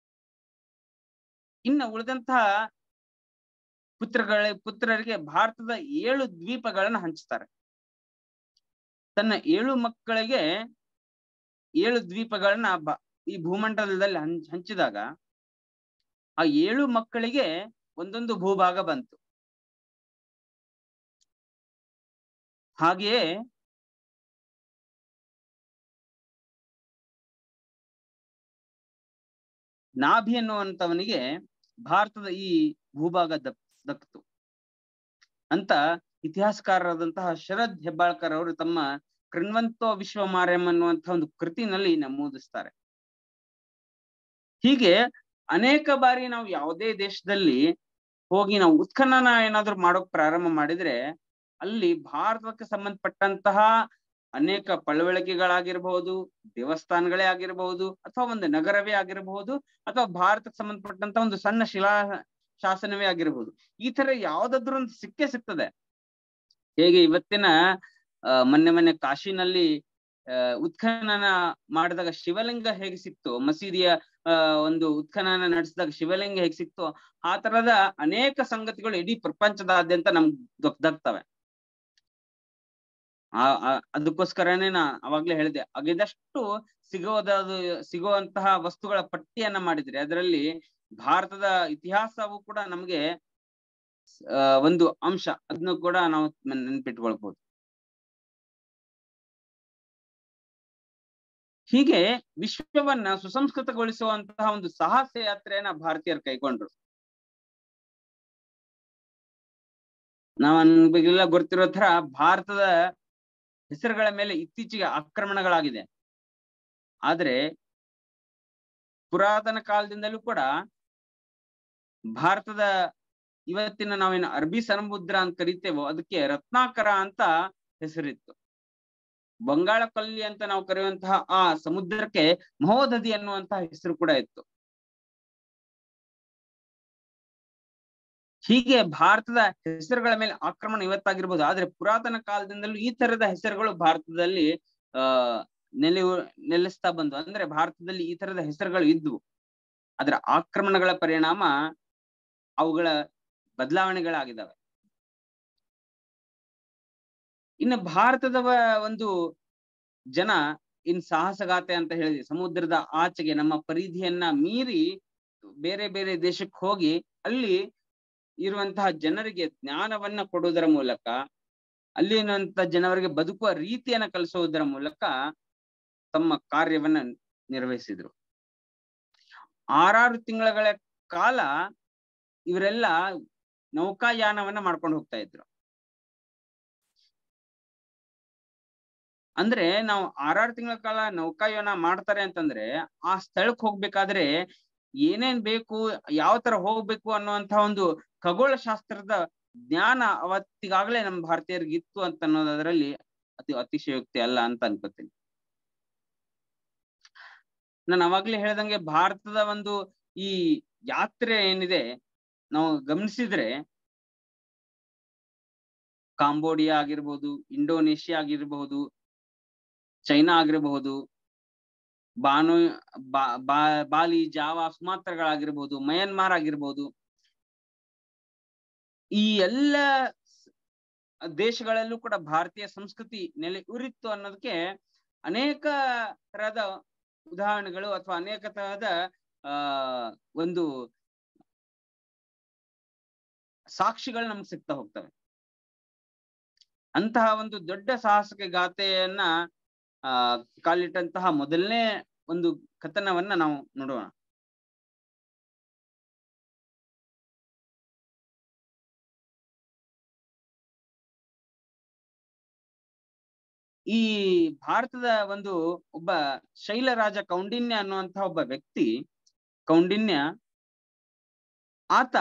ಇನ್ನ ಉಳಿದಂತಹ ಪುತ್ರಗಳ ಪುತ್ರರಿಗೆ ಭಾರತದ ಏಳು ದ್ವೀಪಗಳನ್ನ ಹಂಚ್ತಾರೆ ತನ್ನ ಏಳು ಮಕ್ಕಳಿಗೆ ಏಳು ದ್ವೀಪಗಳನ್ನ ಬ ಈ ಭೂಮಂಡಲದಲ್ಲಿ ಹಂಚ್ ಹಂಚಿದಾಗ ಆ ಏಳು ಮಕ್ಕಳಿಗೆ ಒಂದೊಂದು ಭೂಭಾಗ ಬಂತು ಹಾಗೆಯೇ ನಾಭಿ ಅನ್ನುವಂತವನಿಗೆ ಭಾರತದ ಈ ಭೂಭಾಗ ದಕ್ ದಕ್ತು ಅಂತ ಇತಿಹಾಸಕಾರರಾದಂತಹ ಶರದ್ ಹೆಬ್ಬಾಳ್ಕರ್ ಅವರು ತಮ್ಮ ಕೃಣ್ವಂತೋ ವಿಶ್ವಮಾರ್ಯಂ ಅನ್ನುವಂತಹ ಒಂದು ಕೃತಿನಲ್ಲಿ ನಮೂದಿಸ್ತಾರೆ ಹೀಗೆ ಅನೇಕ ಬಾರಿ ನಾವು ಯಾವುದೇ ದೇಶದಲ್ಲಿ ಹೋಗಿ ನಾವು ಉತ್ಖನನ ಏನಾದ್ರು ಮಾಡೋಕ್ ಪ್ರಾರಂಭ ಮಾಡಿದ್ರೆ ಅಲ್ಲಿ ಭಾರತಕ್ಕೆ ಸಂಬಂಧಪಟ್ಟಂತಹ ಅನೇಕ ಪಳವಳಿಕೆಗಳಾಗಿರ್ಬಹುದು ದೇವಸ್ಥಾನಗಳೇ ಆಗಿರಬಹುದು ಅಥವಾ ಒಂದು ನಗರವೇ ಆಗಿರಬಹುದು ಅಥವಾ ಭಾರತಕ್ಕೆ ಸಂಬಂಧಪಟ್ಟಂತ ಒಂದು ಸಣ್ಣ ಶಿಲಾ ಶಾಸನವೇ ಆಗಿರಬಹುದು ಈ ತರ ಯಾವ್ದಾದ್ರು ಒಂದು ಸಿಕ್ಕೇ ಸಿಗ್ತದೆ ಹೇಗೆ ಇವತ್ತಿನ ಆ ಮೊನ್ನೆ ಮೊನ್ನೆ ಕಾಶಿನಲ್ಲಿ ಅಹ್ ಉತ್ಖನನ ಮಾಡಿದಾಗ ಶಿವಲಿಂಗ ಹೇಗೆ ಸಿಕ್ತು ಮಸೀದಿಯ ಆ ಒಂದು ಉತ್ಖನನ ನಡೆಸಿದಾಗ ಶಿವಲಿಂಗ ಹೇಗೆ ಸಿಕ್ತು ಆ ತರದ ಅನೇಕ ಸಂಗತಿಗಳು ಇಡೀ ಪ್ರಪಂಚದಾದ್ಯಂತ ನಮ್ಗ್ ದೊಕ್ ದಕ್ತವೆ ಆ ಅದಕ್ಕೋಸ್ಕರನೇ ನಾ ಅವಾಗ್ಲೇ ಹೇಳಿದೆ ಅಗಿದಷ್ಟು ಸಿಗೋದಾದ ಸಿಗುವಂತಹ ವಸ್ತುಗಳ ಪಟ್ಟಿಯನ್ನ ಮಾಡಿದ್ರೆ ಅದರಲ್ಲಿ ಭಾರತದ ಇತಿಹಾಸವು ಕೂಡ ನಮ್ಗೆ ಆ ಒಂದು ಅಂಶ ಅದನ್ನು ಕೂಡ ನಾವು ನೆನ್ಪಿಟ್ಕೊಳ್ಬಹುದು ಹೀಗೆ ವಿಶ್ವವನ್ನ ಸುಸಂಸ್ಕೃತಗೊಳಿಸುವಂತಹ ಒಂದು ಸಾಹಸ ಯಾತ್ರೆಯನ್ನ ಭಾರತೀಯರು ಕೈಗೊಂಡ್ರು ನಾವೆಲ್ಲ ಗೊತ್ತಿರೋ ತರ ಭಾರತದ ಹೆಸರುಗಳ ಮೇಲೆ ಇತ್ತೀಚೆಗೆ ಆಕ್ರಮಣಗಳಾಗಿದೆ ಆದ್ರೆ ಪುರಾತನ ಕಾಲದಿಂದಲೂ ಕೂಡ ಭಾರತದ ಇವತ್ತಿನ ನಾವೇನು ಅರಬ್ಬಿ ಸಮುದ್ರ ಅಂತ ಕರಿತೇವೋ ಅದಕ್ಕೆ ರತ್ನಾಕರ ಅಂತ ಹೆಸರಿತ್ತು ಬಂಗಾಳ ಕೊಲ್ಲಿ ಅಂತ ನಾವು ಕರೆಯುವಂತಹ ಆ ಸಮುದ್ರಕ್ಕೆ ಮಹೋದಧಿ ಅನ್ನುವಂತಹ ಹೆಸರು ಕೂಡ ಇತ್ತು ಹೀಗೆ ಭಾರತದ ಹೆಸರುಗಳ ಮೇಲೆ ಆಕ್ರಮಣ ಇವತ್ತಾಗಿರ್ಬೋದು ಆದ್ರೆ ಪುರಾತನ ಕಾಲದಿಂದಲೂ ಈ ತರದ ಹೆಸರುಗಳು ಭಾರತದಲ್ಲಿ ಆ ನೆಲೆಯು ನೆಲೆಸ್ತಾ ಬಂದು ಅಂದ್ರೆ ಭಾರತದಲ್ಲಿ ಈ ತರದ ಹೆಸರುಗಳು ಇದ್ವು ಅದರ ಆಕ್ರಮಣಗಳ ಪರಿಣಾಮ ಅವುಗಳ ಬದಲಾವಣೆಗಳಾಗಿದ್ದಾವೆ ಇನ್ನು ಭಾರತದ ಒಂದು ಜನ ಇನ್ ಸಾಹಸಗಾತೆ ಅಂತ ಹೇಳಿದ್ವಿ ಸಮುದ್ರದ ಆಚೆಗೆ ನಮ್ಮ ಪರಿಧಿಯನ್ನ ಮೀರಿ ಬೇರೆ ಬೇರೆ ದೇಶಕ್ಕೆ ಹೋಗಿ ಅಲ್ಲಿ ಇರುವಂತಹ ಜನರಿಗೆ ಜ್ಞಾನವನ್ನ ಕೊಡುವುದರ ಮೂಲಕ ಅಲ್ಲಿರುವಂತ ಜನವರಿಗೆ ಬದುಕುವ ರೀತಿಯನ್ನ ಕಲಿಸುವುದರ ಮೂಲಕ ತಮ್ಮ ಕಾರ್ಯವನ್ನ ನಿರ್ವಹಿಸಿದ್ರು ಆರಾರು ತಿಂಗಳ ಕಾಲ ಇವರೆಲ್ಲ ನೌಕಾಯಾನವನ್ನ ಮಾಡ್ಕೊಂಡು ಹೋಗ್ತಾ ಇದ್ರು ಅಂದ್ರೆ ನಾವು ಆರಾರು ತಿಂಗಳ ಕಾಲ ನೌಕಾಯಾನ ಮಾಡ್ತಾರೆ ಅಂತಂದ್ರೆ ಆ ಸ್ಥಳಕ್ಕೆ ಹೋಗ್ಬೇಕಾದ್ರೆ ಏನೇನ್ ಬೇಕು ಯಾವ ತರ ಹೋಗ್ಬೇಕು ಅನ್ನುವಂತಹ ಒಂದು ಖಗೋಳ ಶಾಸ್ತ್ರದ ಜ್ಞಾನ ಅವತ್ತಿಗಾಗ್ಲೇ ನಮ್ಮ ಭಾರತೀಯರಿಗೆ ಇತ್ತು ಅಂತ ಅನ್ನೋದರಲ್ಲಿ ಅತಿ ಅತಿಶಯೋಕ್ತಿ ಅಲ್ಲ ಅಂತ ಅನ್ಕೋತೀನಿ ನಾನು ಅವಾಗ್ಲೇ ಹೇಳ್ದಂಗೆ ಭಾರತದ ಒಂದು ಈ ಯಾತ್ರೆ ಏನಿದೆ ನಾವು ಗಮನಿಸಿದ್ರೆ ಕಾಂಬೋಡಿಯಾ ಆಗಿರ್ಬೋದು ಇಂಡೋನೇಷ್ಯಾ ಆಗಿರ್ಬಹುದು ಚೈನಾ ಆಗಿರಬಹುದು ಬಾನು ಬಾ ಬಾಲಿ ಜಾವಾ ಸುಮಾತ್ರಗಳಾಗಿರ್ಬೋದು ಮಯನ್ಮಾರ್ ಆಗಿರ್ಬೋದು ಈ ಎಲ್ಲ ದೇಶಗಳಲ್ಲೂ ಕೂಡ ಭಾರತೀಯ ಸಂಸ್ಕೃತಿ ನೆಲೆ ಉರಿತ್ತು ಅನ್ನೋದಕ್ಕೆ ಅನೇಕ ತರಹದ ಉದಾಹರಣೆಗಳು ಅಥವಾ ಅನೇಕ ತರಹದ ಆ ಒಂದು ಸಾಕ್ಷಿಗಳು ನಮ್ಗೆ ಸಿಗ್ತಾ ಹೋಗ್ತವೆ ಅಂತಹ ಒಂದು ದೊಡ್ಡ ಸಾಹಸಕ್ಕೆ ಗಾಥೆಯನ್ನ ಆ ಕಾಲಿಟ್ಟಂತಹ ಮೊದಲನೇ ಒಂದು ಕಥನವನ್ನ ನಾವು ನೋಡೋಣ ಈ ಭಾರತದ ಒಂದು ಒಬ್ಬ ಶೈಲರಾಜ ಕೌಂಡಿನ್ಯ ಅನ್ನುವಂತಹ ಒಬ್ಬ ವ್ಯಕ್ತಿ ಕೌಂಡಿನ್ಯ ಆತ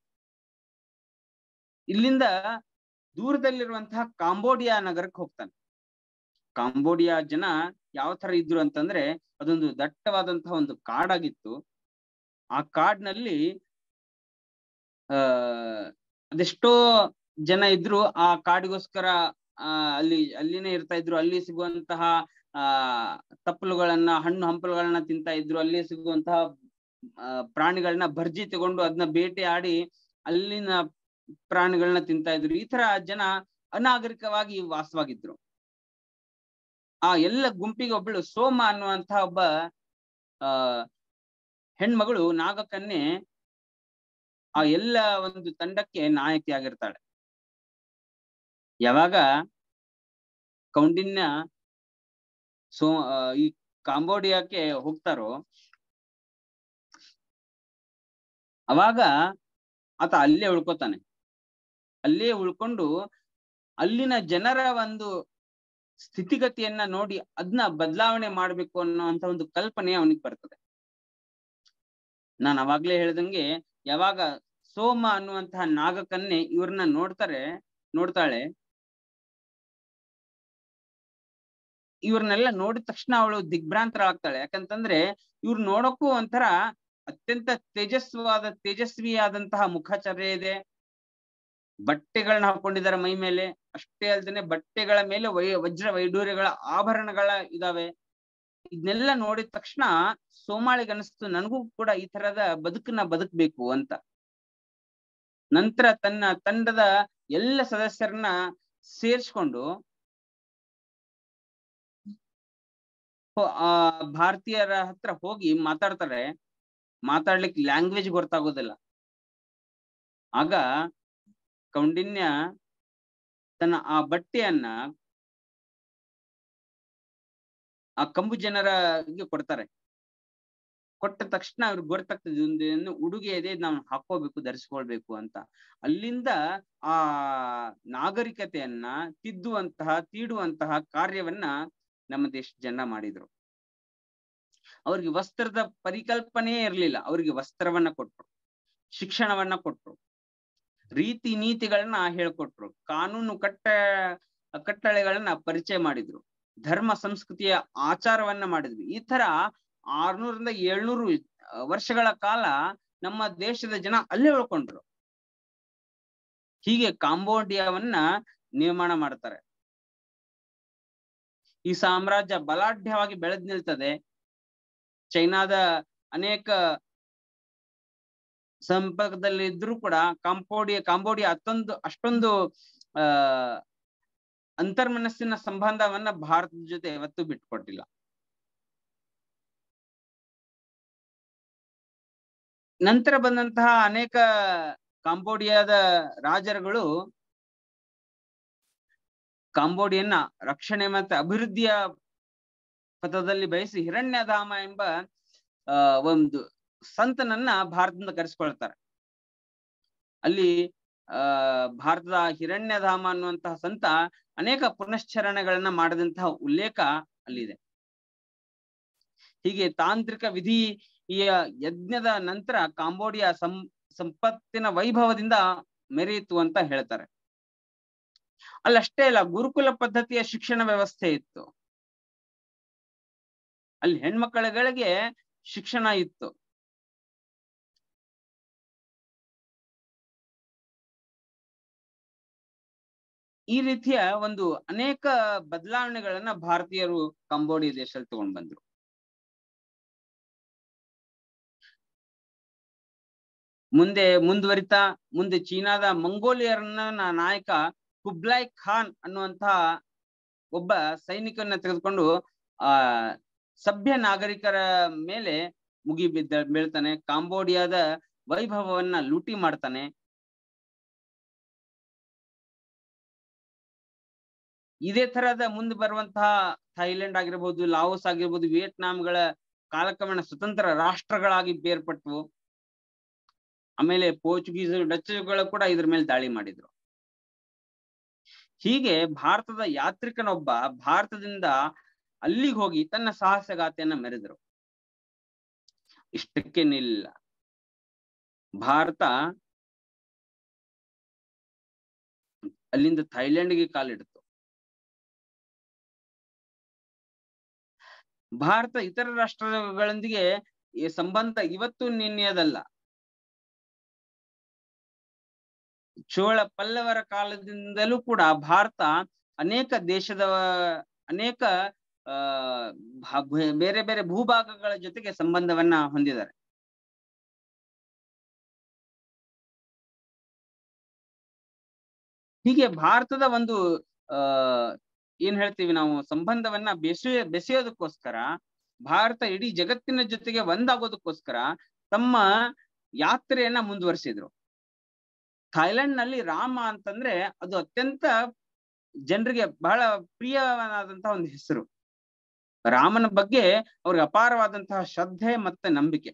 ಇಲ್ಲಿಂದ ದೂರದಲ್ಲಿರುವಂತಹ ಕಾಂಬೋಡಿಯಾ ನಗರಕ್ಕೆ ಹೋಗ್ತಾನೆ ಕಾಂಬೋಡಿಯಾ ಜನ ಯಾವ ತರ ಇದ್ರು ಅಂತಂದ್ರೆ ಅದೊಂದು ದಟ್ಟವಾದಂತಹ ಒಂದು ಕಾಡಾಗಿತ್ತು ಆ ಕಾಡ್ನಲ್ಲಿ ಆ ಅದೆಷ್ಟೋ ಜನ ಇದ್ರು ಆ ಕಾಡಿಗೋಸ್ಕರ ಆ ಅಲ್ಲಿ ಅಲ್ಲಿನೇ ಇರ್ತಾ ಇದ್ರು ಅಲ್ಲಿ ಸಿಗುವಂತಹ ಆ ತಪ್ಪಲುಗಳನ್ನ ಹಣ್ಣು ಹಂಪಲುಗಳನ್ನ ತಿಂತಾ ಇದ್ರು ಅಲ್ಲಿ ಸಿಗುವಂತಹ ಆ ಪ್ರಾಣಿಗಳನ್ನ ಭರ್ಜಿ ತಗೊಂಡು ಅದನ್ನ ಬೇಟೆ ಆಡಿ ಅಲ್ಲಿನ ಪ್ರಾಣಿಗಳನ್ನ ತಿಂತಾ ಇದ್ರು ಈ ತರ ಜನ ಅನಾಗರಿಕವಾಗಿ ವಾಸವಾಗಿದ್ರು ಆ ಎಲ್ಲ ಗುಂಪಿಗೆ ಒಬ್ಬಳು ಸೋಮ ಅನ್ನುವಂತಹ ಒಬ್ಬ ಆ ಹೆಣ್ಮಗಳು ನಾಗಕನ್ಯೆ ಆ ಎಲ್ಲ ಒಂದು ತಂಡಕ್ಕೆ ನಾಯಕಿ ಆಗಿರ್ತಾಳೆ ಯಾವಾಗ ಕೌಂಡಿನ್ಯ ಸೋ ಈ ಕಾಂಬೋಡಿಯಾಕ್ಕೆ ಹೋಗ್ತಾರೋ ಅವಾಗ ಆತ ಅಲ್ಲೇ ಉಳ್ಕೋತಾನೆ ಅಲ್ಲೇ ಉಳ್ಕೊಂಡು ಅಲ್ಲಿನ ಜನರ ಒಂದು ಸ್ಥಿತಿಗತಿಯನ್ನ ನೋಡಿ ಅದನ್ನ ಬದಲಾವಣೆ ಮಾಡ್ಬೇಕು ಅನ್ನೋಂತ ಒಂದು ಕಲ್ಪನೆ ಅವನಿಗೆ ಬರ್ತದೆ ನಾನು ಅವಾಗ್ಲೇ ಹೇಳ್ದಂಗೆ ಯಾವಾಗ ಸೋಮ ಅನ್ನುವಂತಹ ನಾಗಕನ್ಯೆ ಇವ್ರನ್ನ ನೋಡ್ತಾರೆ ನೋಡ್ತಾಳೆ ಇವ್ರನ್ನೆಲ್ಲ ನೋಡಿದ ತಕ್ಷಣ ಅವಳು ದಿಗ್ಭ್ರಾಂತರಾಗ್ತಾಳೆ ಯಾಕಂತಂದ್ರೆ ಇವ್ರು ನೋಡಕ್ಕೂ ಒಂಥರ ಅತ್ಯಂತ ತೇಜಸ್ವಾದ ತೇಜಸ್ವಿಯಾದಂತಹ ಮುಖಚರ್ಯ ಇದೆ ಬಟ್ಟೆಗಳನ್ನ ಹಾಕೊಂಡಿದ್ದಾರೆ ಮೈ ಮೇಲೆ ಅಷ್ಟೇ ಅಲ್ದೇನೆ ಬಟ್ಟೆಗಳ ಮೇಲೆ ವೈ ವಜ್ರ ವೈಡೂರ್ಯಗಳ ಆಭರಣಗಳ ಇದಾವೆ ಇದನ್ನೆಲ್ಲ ನೋಡಿದ ತಕ್ಷಣ ಸೋಮಾಳಿಗೆ ಅನಿಸ್ತು ನನಗೂ ಕೂಡ ಈ ತರದ ಬದುಕನ್ನ ಬದುಕ್ಬೇಕು ಅಂತ ನಂತರ ತನ್ನ ತಂಡದ ಎಲ್ಲ ಸದಸ್ಯರನ್ನ ಸೇರ್ಸ್ಕೊಂಡು ಆ ಭಾರತೀಯರ ಹತ್ರ ಹೋಗಿ ಮಾತಾಡ್ತಾರೆ ಮಾತಾಡ್ಲಿಕ್ಕೆ ಲ್ಯಾಂಗ್ವೇಜ್ ಗೊತ್ತಾಗೋದಿಲ್ಲ ಆಗ ಕೌಂಡಿನ್ಯ ತನ್ನ ಆ ಬಟ್ಟೆಯನ್ನ ಆ ಕಂಬು ಜನರಿಗೆ ಕೊಡ್ತಾರೆ ಕೊಟ್ಟ ತಕ್ಷಣ ಅವ್ರಿಗೆ ಗೊತ್ತಾಗ್ತದೆ ಒಂದು ಉಡುಗೆ ಇದೆ ನಾವು ಹಾಕೋಬೇಕು ಧರಿಸ್ಕೊಳ್ಬೇಕು ಅಂತ ಅಲ್ಲಿಂದ ಆ ನಾಗರಿಕತೆಯನ್ನ ತಿದ್ದುವಂತಹ ತೀಡುವಂತಹ ಕಾರ್ಯವನ್ನ ನಮ್ಮ ದೇಶದ ಜನ ಮಾಡಿದ್ರು ಅವ್ರಿಗೆ ವಸ್ತ್ರದ ಪರಿಕಲ್ಪನೆಯೇ ಇರ್ಲಿಲ್ಲ ಅವ್ರಿಗೆ ವಸ್ತ್ರವನ್ನ ಕೊಟ್ರು ಶಿಕ್ಷಣವನ್ನ ಕೊಟ್ರು ರೀತಿ ನೀತಿಗಳನ್ನ ಹೇಳ್ಕೊಟ್ರು ಕಾನೂನು ಕಟ್ಟ ಕಟ್ಟಳೆಗಳನ್ನ ಪರಿಚಯ ಮಾಡಿದ್ರು ಧರ್ಮ ಸಂಸ್ಕೃತಿಯ ಆಚಾರವನ್ನ ಮಾಡಿದ್ವಿ ಈ ತರ ಆರ್ನೂರಿಂದ ಏಳ್ನೂರು ವರ್ಷಗಳ ಕಾಲ ನಮ್ಮ ದೇಶದ ಜನ ಅಲ್ಲೇ ಉಳ್ಕೊಂಡ್ರು ಹೀಗೆ ಕಾಂಬೋಡಿಯಾವನ್ನ ನಿರ್ಮಾಣ ಮಾಡ್ತಾರೆ ಈ ಸಾಮ್ರಾಜ್ಯ ಬಲಾಢ್ಯವಾಗಿ ಬೆಳೆದ್ ನಿಲ್ತದೆ ಚೈನಾದ ಅನೇಕ ಸಂಪರ್ಕದಲ್ಲಿ ಇದ್ರೂ ಕೂಡ ಕಾಂಬೋಡಿಯಾ ಕಾಂಬೋಡಿಯಾ ಅಷ್ಟೊಂದು ಅಷ್ಟೊಂದು ಆ ಅಂತರ್ಮನಸ್ಸಿನ ಸಂಬಂಧವನ್ನ ಭಾರತದ ಜೊತೆ ಯಾವತ್ತೂ ಬಿಟ್ಕೊಟ್ಟಿಲ್ಲ ನಂತರ ಬಂದಂತಹ ಅನೇಕ ಕಾಂಬೋಡಿಯಾದ ರಾಜರುಗಳು ಕಾಂಬೋಡಿಯನ್ನ ರಕ್ಷಣೆ ಮತ್ತೆ ಅಭಿವೃದ್ಧಿಯ ಪಥದಲ್ಲಿ ಬಯಸಿ ಹಿರಣ್ಯಧಾಮ ಎಂಬ ಆ ಒಂದು ಸಂತನನ್ನ ಭಾರತದಿಂದ ಕರೆಸ್ಕೊಳ್ತಾರೆ ಅಲ್ಲಿ ಆ ಭಾರತದ ಹಿರಣ್ಯಧಾಮ ಅನ್ನುವಂತಹ ಸಂತ ಅನೇಕ ಪುನಶ್ಚರಣೆಗಳನ್ನ ಮಾಡಿದಂತಹ ಉಲ್ಲೇಖ ಅಲ್ಲಿದೆ ಹೀಗೆ ತಾಂತ್ರಿಕ ವಿಧಿಯ ಯಜ್ಞದ ನಂತರ ಕಾಂಬೋಡಿಯಾ ಸಂ ಸಂಪತ್ತಿನ ವೈಭವದಿಂದ ಮೆರೆಯಿತು ಅಂತ ಹೇಳ್ತಾರೆ ಅಲ್ಲಷ್ಟೇ ಅಲ್ಲ ಗುರುಕುಲ ಪದ್ಧತಿಯ ಶಿಕ್ಷಣ ವ್ಯವಸ್ಥೆ ಇತ್ತು ಅಲ್ಲಿ ಹೆಣ್ಮಕ್ಕಳುಗಳಿಗೆ ಶಿಕ್ಷಣ ಇತ್ತು ಈ ರೀತಿಯ ಒಂದು ಅನೇಕ ಬದಲಾವಣೆಗಳನ್ನ ಭಾರತೀಯರು ಕಂಬೋಡಿಯಾ ದೇಶದಲ್ಲಿ ತಗೊಂಡ್ ಬಂದ್ರು ಮುಂದೆ ಮುಂದುವರಿತಾ ಮುಂದೆ ಚೀನಾದ ಮಂಗೋಲಿಯರನ್ನ ನಾಯಕ ಕುಬ್ಲಾಯ್ ಖಾನ್ ಅನ್ನುವಂತಹ ಒಬ್ಬ ಸೈನಿಕನ್ನ ತೆಗೆದುಕೊಂಡು ಆ ಸಭ್ಯ ನಾಗರಿಕರ ಮೇಲೆ ಮುಗಿ ಬಿದ್ದ ಬೀಳ್ತಾನೆ ಕಾಂಬೋಡಿಯಾದ ವೈಭವವನ್ನ ಲೂಟಿ ಮಾಡ್ತಾನೆ ಇದೇ ತರಹದ ಮುಂದೆ ಬರುವಂತಹ ಥೈಲ್ಯಾಂಡ್ ಆಗಿರ್ಬೋದು ಲಾವೋಸ್ ಆಗಿರ್ಬೋದು ವಿಯೆಟ್ನಾಂಗಳ ಕಾಲಕ್ರಮೇಣ ಸ್ವತಂತ್ರ ರಾಷ್ಟ್ರಗಳಾಗಿ ಬೇರ್ಪಟ್ವು ಆಮೇಲೆ ಪೋರ್ಚುಗೀಸ್ ಡಚ್ಗಳು ಕೂಡ ಇದ್ರ ಮೇಲೆ ದಾಳಿ ಮಾಡಿದ್ರು ಹೀಗೆ ಭಾರತದ ಯಾತ್ರಿಕನೊಬ್ಬ ಭಾರತದಿಂದ ಅಲ್ಲಿಗೆ ಹೋಗಿ ತನ್ನ ಸಾಹಸಗಾಥೆಯನ್ನ ಮೆರೆದರು ಇಷ್ಟಕ್ಕೆ ನಿಲ್ಲ ಭಾರತ ಅಲ್ಲಿಂದ ಥೈಲ್ಯಾಂಡ್ಗೆ ಕಾಲಿಡ್ತು ಭಾರತ ಇತರ ರಾಷ್ಟ್ರಗಳೊಂದಿಗೆ ಈ ಸಂಬಂಧ ಇವತ್ತು ನಿನ್ನೆಯದಲ್ಲ ಚೋಳ ಪಲ್ಲವರ ಕಾಲದಿಂದಲೂ ಕೂಡ ಭಾರತ ಅನೇಕ ದೇಶದ ಅನೇಕ ಆ ಭಾ- ಬೇರೆ ಬೇರೆ ಭೂಭಾಗಗಳ ಜೊತೆಗೆ ಸಂಬಂಧವನ್ನ ಹೊಂದಿದ್ದಾರೆ ಹೀಗೆ ಭಾರತದ ಒಂದು ಆ ಏನ್ ಹೇಳ್ತೀವಿ ನಾವು ಸಂಬಂಧವನ್ನ ಬೆಸೆಯ ಬೆಸೆಯೋದಕ್ಕೋಸ್ಕರ ಭಾರತ ಇಡೀ ಜಗತ್ತಿನ ಜೊತೆಗೆ ಒಂದಾಗೋದಕ್ಕೋಸ್ಕರ ತಮ್ಮ ಯಾತ್ರೆಯನ್ನ ಮುಂದುವರಿಸಿದ್ರು ಥೈಲ್ಯಾಂಡ್ ನಲ್ಲಿ ರಾಮ ಅಂತಂದ್ರೆ ಅದು ಅತ್ಯಂತ ಜನರಿಗೆ ಬಹಳ ಪ್ರಿಯವಾದಂತಹ ಒಂದು ಹೆಸರು ರಾಮನ ಬಗ್ಗೆ ಅವ್ರಿಗೆ ಅಪಾರವಾದಂತಹ ಶ್ರದ್ಧೆ ಮತ್ತೆ ನಂಬಿಕೆ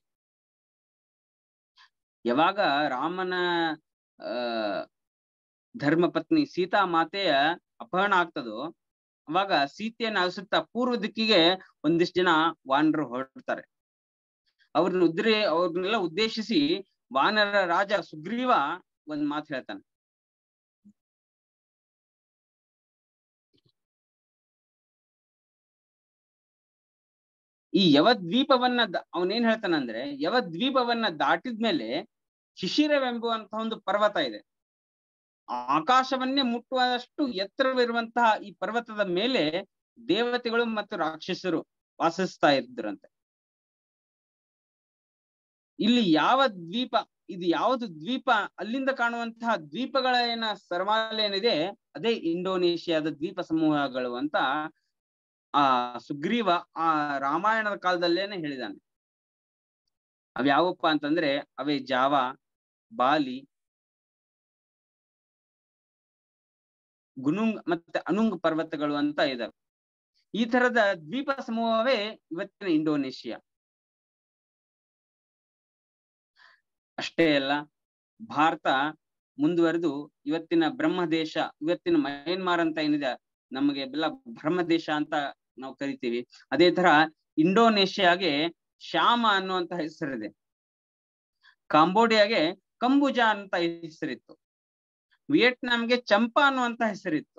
ಯಾವಾಗ ರಾಮನ ಆ ಧರ್ಮ ಪತ್ನಿ ಸೀತಾ ಮಾತೆಯ ಅಪಹರಣ ಆಗ್ತದೋ ಅವಾಗ ಸೀತೆಯನ್ನ ಅಳಿಸುತ್ತಾ ಪೂರ್ವ ದಿಕ್ಕಿಗೆ ಒಂದಿಷ್ಟು ಜನ ವಾನರರು ಹೊರಡ್ತಾರೆ ಅವ್ರನ್ನ ಉದ್ರೇ ಅವ್ರನ್ನೆಲ್ಲ ಉದ್ದೇಶಿಸಿ ವಾನರ ರಾಜ ಸುಗ್ರೀವ ಒಂದ್ ಮಾತು ಹೇಳ್ತಾನೆ ಈ ಯವದ್ವೀಪವನ್ನ ದ- ಅವನೇನ್ ಹೇಳ್ತಾನಂದ್ರೆ ಯವದ್ವೀಪವನ್ನ ದಾಟಿದ್ಮೇಲೆ ಶಿಶಿರವೆಂಬುವಂತಹ ಒಂದು ಪರ್ವತ ಇದೆ ಆಕಾಶವನ್ನೇ ಮುಟ್ಟುವಷ್ಟು ಎತ್ತರವಿರುವಂತಹ ಈ ಪರ್ವತದ ಮೇಲೆ ದೇವತೆಗಳು ಮತ್ತು ರಾಕ್ಷಸರು ವಾಸಿಸ್ತಾ ಇದ್ರಂತೆ ಇಲ್ಲಿ ಯಾವ ದ್ವೀಪ ಇದು ಯಾವುದು ದ್ವೀಪ ಅಲ್ಲಿಂದ ಕಾಣುವಂತಹ ದ್ವೀಪಗಳ ಏನ ಸರ್ವಾಲ ಏನಿದೆ ಅದೇ ಇಂಡೋನೇಷಿಯಾದ ದ್ವೀಪ ಸಮೂಹಗಳು ಅಂತ ಆ ಸುಗ್ರೀವ ಆ ರಾಮಾಯಣದ ಕಾಲದಲ್ಲೇನೆ ಹೇಳಿದಾನೆ ಅವ್ಯಾವಪ್ಪ ಅಂತಂದ್ರೆ ಅವೇ ಜಾವ ಬಾಲಿ ಗುನುಂಗ್ ಮತ್ತೆ ಅನುಂಗ್ ಪರ್ವತಗಳು ಅಂತ ಇದಾವೆ ಈ ತರದ ದ್ವೀಪ ಸಮೂಹವೇ ಇವತ್ತಿನ ಇಂಡೋನೇಷಿಯಾ ಅಷ್ಟೇ ಅಲ್ಲ ಭಾರತ ಮುಂದುವರೆದು ಇವತ್ತಿನ ಬ್ರಹ್ಮ ದೇಶ ಇವತ್ತಿನ ಮಯನ್ಮಾರ್ ಅಂತ ಏನಿದೆ ನಮಗೆ ಎಲ್ಲ ಬ್ರಹ್ಮ ದೇಶ ಅಂತ ನಾವು ಕರಿತೀವಿ ಅದೇ ತರ ಇಂಡೋನೇಷ್ಯಾಗೆ ಶ್ಯಾಮ ಅನ್ನುವಂತ ಹೆಸರಿದೆ ಕಾಂಬೋಡಿಯಾಗೆ ಕಂಬುಜಾ ಅಂತ ಹೆಸರಿತ್ತು ವಿಯೆಟ್ನಾಂಗೆ ಚಂಪಾ ಅನ್ನುವಂತ ಹೆಸರಿತ್ತು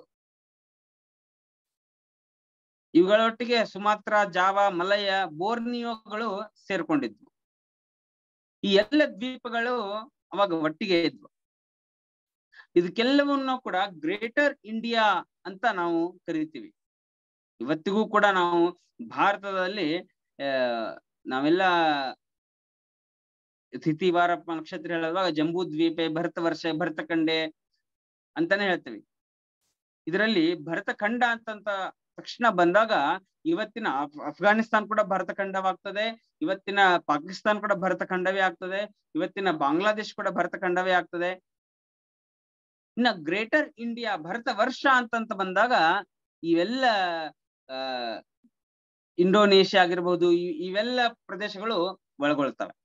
ಇವುಗಳೊಟ್ಟಿಗೆ ಸುಮಾತ್ರ ಜಾವ ಮಲಯ ಬೋರ್ನಿಯೋಗಳು ಸೇರ್ಕೊಂಡಿದ್ವು ಈ ಎಲ್ಲ ದ್ವೀಪಗಳು ಅವಾಗ ಒಟ್ಟಿಗೆ ಇದ್ವು ಇದಕ್ಕೆಲ್ಲವನ್ನು ಕೂಡ ಗ್ರೇಟರ್ ಇಂಡಿಯಾ ಅಂತ ನಾವು ಕರಿತೀವಿ ಇವತ್ತಿಗೂ ಕೂಡ ನಾವು ಭಾರತದಲ್ಲಿ ಆ ನಾವೆಲ್ಲ ತಿಥಿ ವಾರ ನಕ್ಷತ್ರ ಹೇಳುವಾಗ ಜಂಬೂ ದ್ವೀಪೆ ಭರತ ವರ್ಷ ಭರತಖಂಡೆ ಅಂತಾನೆ ಹೇಳ್ತೀವಿ ಇದರಲ್ಲಿ ಭರತಖಂಡ ಅಂತಂತ ತಕ್ಷಣ ಬಂದಾಗ ಇವತ್ತಿನ ಅಫ್ ಅಫ್ಘಾನಿಸ್ತಾನ್ ಕೂಡ ಭರತಖಂಡವಾಗ್ತದೆ ಇವತ್ತಿನ ಪಾಕಿಸ್ತಾನ್ ಕೂಡ ಭರತಖಂಡವೇ ಆಗ್ತದೆ ಇವತ್ತಿನ ಬಾಂಗ್ಲಾದೇಶ್ ಕೂಡ ಭರತಖಂಡವೇ ಆಗ್ತದೆ ಇನ್ನ ಗ್ರೇಟರ್ ಇಂಡಿಯಾ ಭರತ ವರ್ಷ ಅಂತಂತ ಬಂದಾಗ ಇವೆಲ್ಲ ಆ ಇಂಡೋನೇಷ್ಯಾ ಆಗಿರ್ಬೋದು ಇ- ಇವೆಲ್ಲ ಪ್ರದೇಶಗಳು ಒಳಗೊಳ್ತವೆ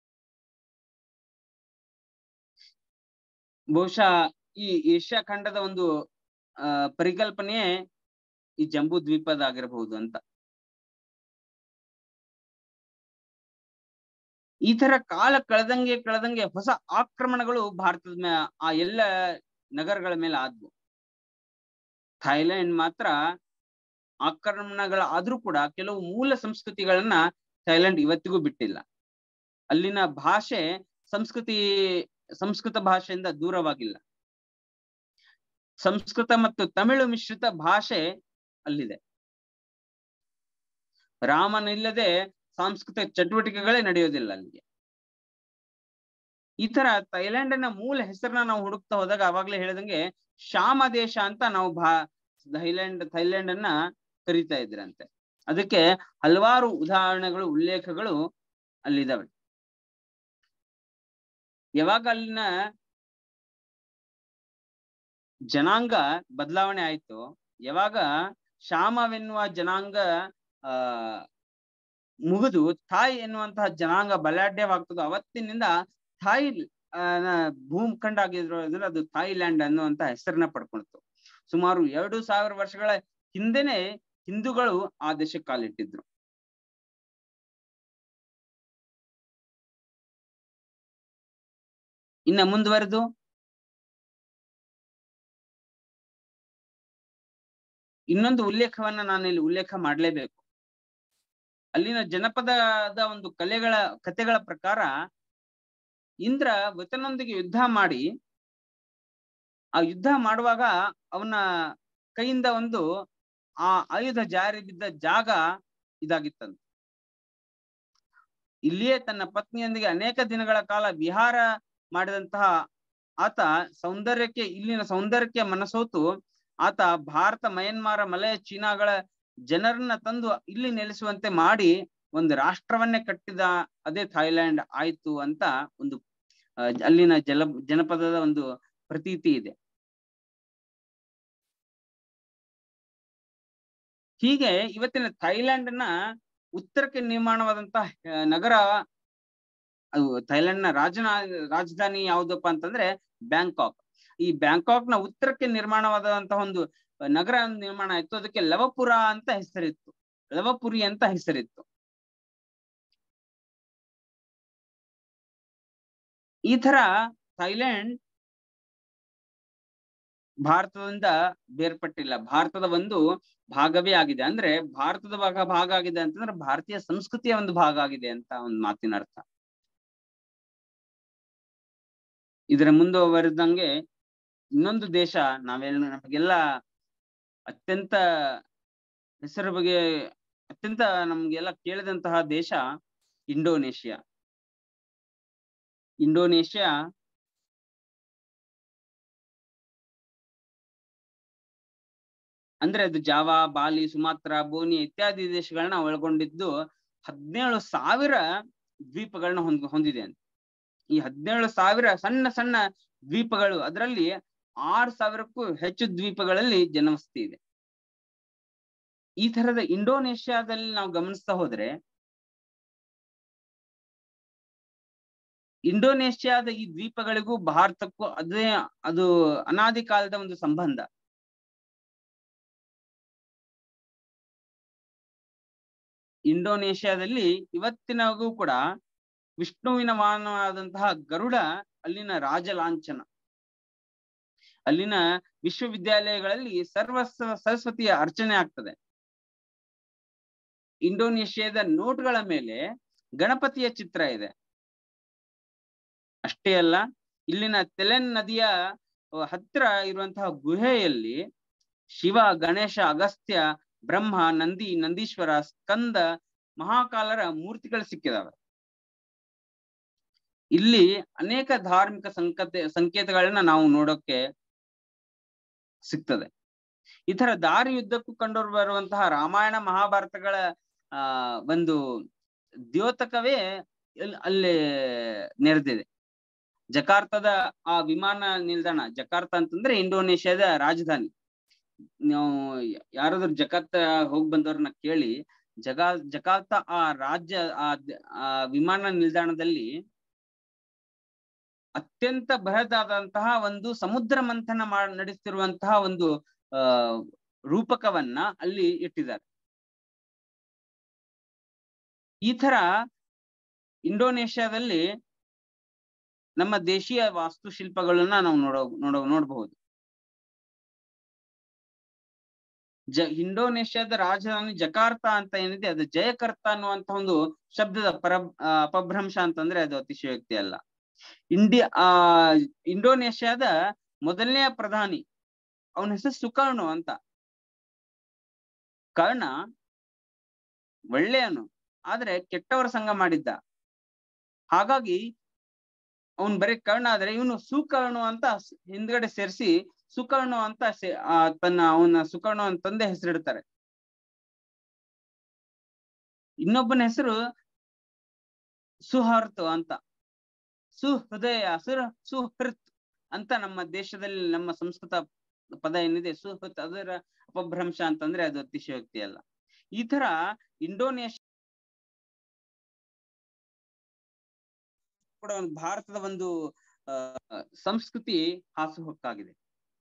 ಬಹುಶಃ ಈ ಏಷ್ಯಾ ಖಂಡದ ಒಂದು ಆ ಪರಿಕಲ್ಪನೆಯೇ ಈ ಜಂಬೂ ದ್ವೀಪದ ಆಗಿರಬಹುದು ಅಂತ ಈ ತರ ಕಾಲ ಕಳೆದಂಗೆ ಕಳೆದಂಗೆ ಹೊಸ ಆಕ್ರಮಣಗಳು ಭಾರತದ ಮೇ ಆ ಎಲ್ಲ ನಗರಗಳ ಮೇಲೆ ಆದ್ವು ಥೈಲ್ಯಾಂಡ್ ಮಾತ್ರ ಆಕ್ರಮಣಗಳ ಆದ್ರೂ ಕೂಡ ಕೆಲವು ಮೂಲ ಸಂಸ್ಕೃತಿಗಳನ್ನ ಥೈಲ್ಯಾಂಡ್ ಇವತ್ತಿಗೂ ಬಿಟ್ಟಿಲ್ಲ ಅಲ್ಲಿನ ಭಾಷೆ ಸಂಸ್ಕೃತಿ ಸಂಸ್ಕೃತ ಭಾಷೆಯಿಂದ ದೂರವಾಗಿಲ್ಲ ಸಂಸ್ಕೃತ ಮತ್ತು ತಮಿಳು ಮಿಶ್ರಿತ ಭಾಷೆ ಅಲ್ಲಿದೆ ರಾಮನಿಲ್ಲದೆ ಸಾಂಸ್ಕೃತಿಕ ಚಟುವಟಿಕೆಗಳೇ ನಡೆಯೋದಿಲ್ಲ ಅಲ್ಲಿಗೆ ಈ ತರ ಥೈಲ್ಯಾಂಡಿನ ಮೂಲ ಹೆಸರನ್ನ ನಾವು ಹುಡುಕ್ತಾ ಹೋದಾಗ ಅವಾಗ್ಲೇ ಹೇಳ್ದಂಗೆ ಶ್ಯಾಮ ದೇಶ ಅಂತ ನಾವು ಭಾ ಥೈಲ್ಯಾಂಡ್ ಥೈಲ್ಯಾಂಡ್ ಅನ್ನ ಕರಿತಾ ಇದ್ರಂತೆ ಅದಕ್ಕೆ ಹಲವಾರು ಉದಾಹರಣೆಗಳು ಉಲ್ಲೇಖಗಳು ಅಲ್ಲಿದಾವೆ ಯಾವಾಗ ಅಲ್ಲಿನ ಜನಾಂಗ ಬದಲಾವಣೆ ಆಯ್ತು ಯಾವಾಗ ಶ್ಯಾಮವೆನ್ನುವ ಜನಾಂಗ ಆ ಮುಗಿದು ಥಾಯ್ ಎನ್ನುವಂತಹ ಜನಾಂಗ ಬಲಾಢ್ಯವಾಗ್ತದೋ ಅವತ್ತಿನಿಂದ ಥಾಯ್ ಆ, ನ- ಭೂಖಂಡ ಆಗಿರೋದ್ರಿಂದ ಅದು ಥಾಯ್ಲ್ಯಾಂಡ್ ಅನ್ನುವಂತ ಹೆಸರನ್ನ ಪಡ್ಕೊಳ್ತು ಸುಮಾರು ಎರಡು ಸಾವಿರ ವರ್ಷಗಳ ಹಿಂದೆನೆ ಹಿಂದೂಗಳು ಆ ದೇಶಕ್ಕೆ ಕಾಲಿಟ್ಟಿದ್ರು ಇನ್ನ ಮುಂದುವರೆದು ಇನ್ನೊಂದು ಉಲ್ಲೇಖವನ್ನ ನಾನು ಇಲ್ಲಿ ಉಲ್ಲೇಖ ಮಾಡಲೇಬೇಕು ಅಲ್ಲಿನ ಜನಪದದ ಒಂದು ಕಲೆಗಳ ಕಥೆಗಳ ಪ್ರಕಾರ ಇಂದ್ರ ವೃತನೊಂದಿಗೆ ಯುದ್ಧ ಮಾಡಿ ಆ ಯುದ್ಧ ಮಾಡುವಾಗ ಅವನ ಕೈಯಿಂದ ಒಂದು ಆ ಆಯುಧ ಜಾರಿ ಬಿದ್ದ ಜಾಗ ಇದಾಗಿತ್ತಂತೆ ಇಲ್ಲಿಯೇ ತನ್ನ ಪತ್ನಿಯೊಂದಿಗೆ ಅನೇಕ ದಿನಗಳ ಕಾಲ ವಿಹಾರ ಮಾಡಿದಂತಹ ಆತ ಸೌಂದರ್ಯಕ್ಕೆ ಇಲ್ಲಿನ ಸೌಂದರ್ಯಕ್ಕೆ ಮನಸೋತು ಆತ ಭಾರತ ಮಯನ್ಮಾರ ಮಲಯ ಚೀನಾಗಳ ಜನರನ್ನ ತಂದು ಇಲ್ಲಿ ನೆಲೆಸುವಂತೆ ಮಾಡಿ ಒಂದು ರಾಷ್ಟ್ರವನ್ನೇ ಕಟ್ಟಿದ ಅದೇ ಥಾಯ್ಲ್ಯಾಂಡ್ ಆಯ್ತು ಅಂತ ಒಂದು ಆ, ಅಲ್ಲಿನ ಜಲ ಜನಪದದ ಒಂದು ಪ್ರತೀತಿ ಇದೆ ಹೀಗೆ ಇವತ್ತಿನ ಥೈಲ್ಯಾಂಡ್ ನ ಉತ್ತರಕ್ಕೆ ನಿರ್ಮಾಣವಾದಂತಹ ಆ, ನಗರ ಅದು ಥೈಲ್ಯಾಂಡ್ ನ ರಾಜನ ರಾಜಧಾನಿ ಯಾವ್ದಪ್ಪ ಅಂತಂದ್ರೆ ಬ್ಯಾಂಕಾಕ್ ಈ ಬ್ಯಾಂಕಾಕ್ ನ ಉತ್ತರಕ್ಕೆ ನಿರ್ಮಾಣವಾದಂತಹ ಒಂದು ನಗರ ನಿರ್ಮಾಣ ಆಯ್ತು ಅದಕ್ಕೆ ಲವಪುರ ಅಂತ ಹೆಸರಿತ್ತು ಲವಪುರಿ ಅಂತ ಹೆಸರಿತ್ತು ಈ ತರ ಥೈಲ್ಯಾಂಡ್ ಭಾರತದಿಂದ ಬೇರ್ಪಟ್ಟಿಲ್ಲ ಭಾರತದ ಒಂದು ಭಾಗವೇ ಆಗಿದೆ ಅಂದ್ರೆ ಭಾರತದ ಭಾಗ ಭಾಗ ಆಗಿದೆ ಅಂತಂದ್ರೆ ಭಾರತೀಯ ಸಂಸ್ಕೃತಿಯ ಒಂದು ಭಾಗ ಆಗಿದೆ ಅಂತ ಒಂದು ಮಾತಿನ ಅರ್ಥ ಇದರ ಮುಂದುವರೆದಂಗೆ ಇನ್ನೊಂದು ದೇಶ ನಾವೆಲ್ಲ ನಮಗೆಲ್ಲ ಅತ್ಯಂತ ಹೆಸರು ಬಗ್ಗೆ ಅತ್ಯಂತ ನಮ್ಗೆಲ್ಲ ಕೇಳಿದಂತಹ ದೇಶ ಇಂಡೋನೇಷ್ಯಾ ಇಂಡೋನೇಷ್ಯಾ ಅಂದ್ರೆ ಅದು ಜಾವಾ ಬಾಲಿ ಸುಮಾತ್ರ ಬೋನಿ ಇತ್ಯಾದಿ ದೇಶಗಳನ್ನ ಒಳಗೊಂಡಿದ್ದು ಹದಿನೇಳು ಸಾವಿರ ದ್ವೀಪಗಳನ್ನ ಹೊಂದ್ ಹೊಂದಿದೆ ಅಂತ ಈ ಹದಿನೇಳು ಸಾವಿರ ಸಣ್ಣ ಸಣ್ಣ ದ್ವೀಪಗಳು ಅದರಲ್ಲಿ ಆರ್ ಸಾವಿರಕ್ಕೂ ಹೆಚ್ಚು ದ್ವೀಪಗಳಲ್ಲಿ ಜನವಸತಿ ಇದೆ ಈ ತರದ ಇಂಡೋನೇಷ್ಯಾದಲ್ಲಿ ನಾವು ಗಮನಿಸ್ತಾ ಹೋದ್ರೆ ಇಂಡೋನೇಷ್ಯಾದ ಈ ದ್ವೀಪಗಳಿಗೂ ಭಾರತಕ್ಕೂ ಅದೇ ಅದು ಅನಾದಿ ಕಾಲದ ಒಂದು ಸಂಬಂಧ ಇಂಡೋನೇಷ್ಯಾದಲ್ಲಿ ಇವತ್ತಿನಗೂ ಕೂಡ ವಿಷ್ಣುವಿನ ವಾಹನವಾದಂತಹ ಗರುಡ ಅಲ್ಲಿನ ರಾಜ ಲಾಂಛನ ಅಲ್ಲಿನ ವಿಶ್ವವಿದ್ಯಾಲಯಗಳಲ್ಲಿ ಸರ್ವ ಸರಸ್ವತಿಯ ಅರ್ಚನೆ ಆಗ್ತದೆ ಇಂಡೋನೇಷ್ಯಾದ ನೋಟ್ಗಳ ಮೇಲೆ ಗಣಪತಿಯ ಚಿತ್ರ ಇದೆ ಅಷ್ಟೇ ಅಲ್ಲ ಇಲ್ಲಿನ ತೆಲೆನ್ ನದಿಯ ಹತ್ತಿರ ಇರುವಂತಹ ಗುಹೆಯಲ್ಲಿ ಶಿವ ಗಣೇಶ ಅಗಸ್ತ್ಯ ಬ್ರಹ್ಮ ನಂದಿ ನಂದೀಶ್ವರ ಸ್ಕಂದ ಮಹಾಕಾಲರ ಮೂರ್ತಿಗಳು ಸಿಕ್ಕಿದಾವೆ ಇಲ್ಲಿ ಅನೇಕ ಧಾರ್ಮಿಕ ಸಂಕತೆ ಸಂಕೇತಗಳನ್ನ ನಾವು ನೋಡೋಕೆ ಸಿಗ್ತದೆ ಈ ತರ ದಾರಿ ಯುದ್ಧಕ್ಕೂ ಕಂಡು ಬರುವಂತಹ ರಾಮಾಯಣ ಮಹಾಭಾರತಗಳ ಆ ಒಂದು ದ್ಯೋತಕವೇ ಅಲ್ಲಿ ನೆರೆದಿದೆ ಜಕಾರ್ತದ ಆ ವಿಮಾನ ನಿಲ್ದಾಣ ಜಕಾರ್ತ ಅಂತಂದ್ರೆ ಇಂಡೋನೇಷ್ಯಾದ ರಾಜಧಾನಿ ನಾವು ಯಾರಾದ್ರೂ ಜಕಾರ್ತ ಹೋಗಿ ಬಂದವ್ರನ್ನ ಕೇಳಿ ಜಗಾ ಜಕಾರ್ತ ಆ ರಾಜ್ಯ ಆ ವಿಮಾನ ನಿಲ್ದಾಣದಲ್ಲಿ ಅತ್ಯಂತ ಬೃಹದಾದಂತಹ ಒಂದು ಸಮುದ್ರ ಮಂಥನ ಮಾಡ್ ನಡೆಸ್ತಿರುವಂತಹ ಒಂದು ಆ ರೂಪಕವನ್ನ ಅಲ್ಲಿ ಇಟ್ಟಿದ್ದಾರೆ ಈ ತರ ಇಂಡೋನೇಷ್ಯಾದಲ್ಲಿ ನಮ್ಮ ದೇಶೀಯ ವಾಸ್ತುಶಿಲ್ಪಗಳನ್ನ ನಾವು ನೋಡೋ ನೋಡೋ ನೋಡಬಹುದು ಜ ಇಂಡೋನೇಷ್ಯಾದ ರಾಜಧಾನಿ ಜಕಾರ್ತ ಅಂತ ಏನಿದೆ ಅದು ಜಯಕರ್ತ ಅನ್ನುವಂತ ಒಂದು ಶಬ್ದದ ಪರ ಅಪಭ್ರಂಶ ಅಂತಂದ್ರೆ ಅದು ಅತಿಶಯೋಕ್ತಿ ಅಲ್ಲ ಇಂಡಿಯಾ ಆ ಇಂಡೋನೇಷ್ಯಾದ ಮೊದಲನೆಯ ಪ್ರಧಾನಿ ಅವನ ಹೆಸರು ಸುಕರ್ಣು ಅಂತ ಕರ್ಣ ಒಳ್ಳೆಯವನು ಆದ್ರೆ ಕೆಟ್ಟವರ ಸಂಘ ಮಾಡಿದ್ದ ಹಾಗಾಗಿ ಅವನ್ ಬರೀ ಕರ್ಣ ಆದ್ರೆ ಇವನು ಸುಕರ್ಣು ಅಂತ ಹಿಂದ್ಗಡೆ ಸೇರಿಸಿ ಸುಕರ್ಣು ಅಂತ ತನ್ನ ಅವನ ಸುಕರ್ಣು ಅಂತಂದೆ ಹೆಸರಿಡ್ತಾರೆ ಇನ್ನೊಬ್ಬನ ಹೆಸರು ಸುಹರ್ತು ಅಂತ ಸುಹೃದಯ ಸುರ ಸುಹೃತ್ ಅಂತ ನಮ್ಮ ದೇಶದಲ್ಲಿ ನಮ್ಮ ಸಂಸ್ಕೃತ ಪದ ಏನಿದೆ ಸುಹೃತ್ ಅದರ ಅಪಭ್ರಂಶ ಅಂತಂದ್ರೆ ಅದು ಅತಿಶಯೋಕ್ತಿ ಅಲ್ಲ ಈ ತರ ಇಂಡೋನೇಷ್ಯಾ ಕೂಡ ಒಂದು ಭಾರತದ ಒಂದು ಆ ಸಂಸ್ಕೃತಿ ಹಾಸುಹೊಕ್ಕಾಗಿದೆ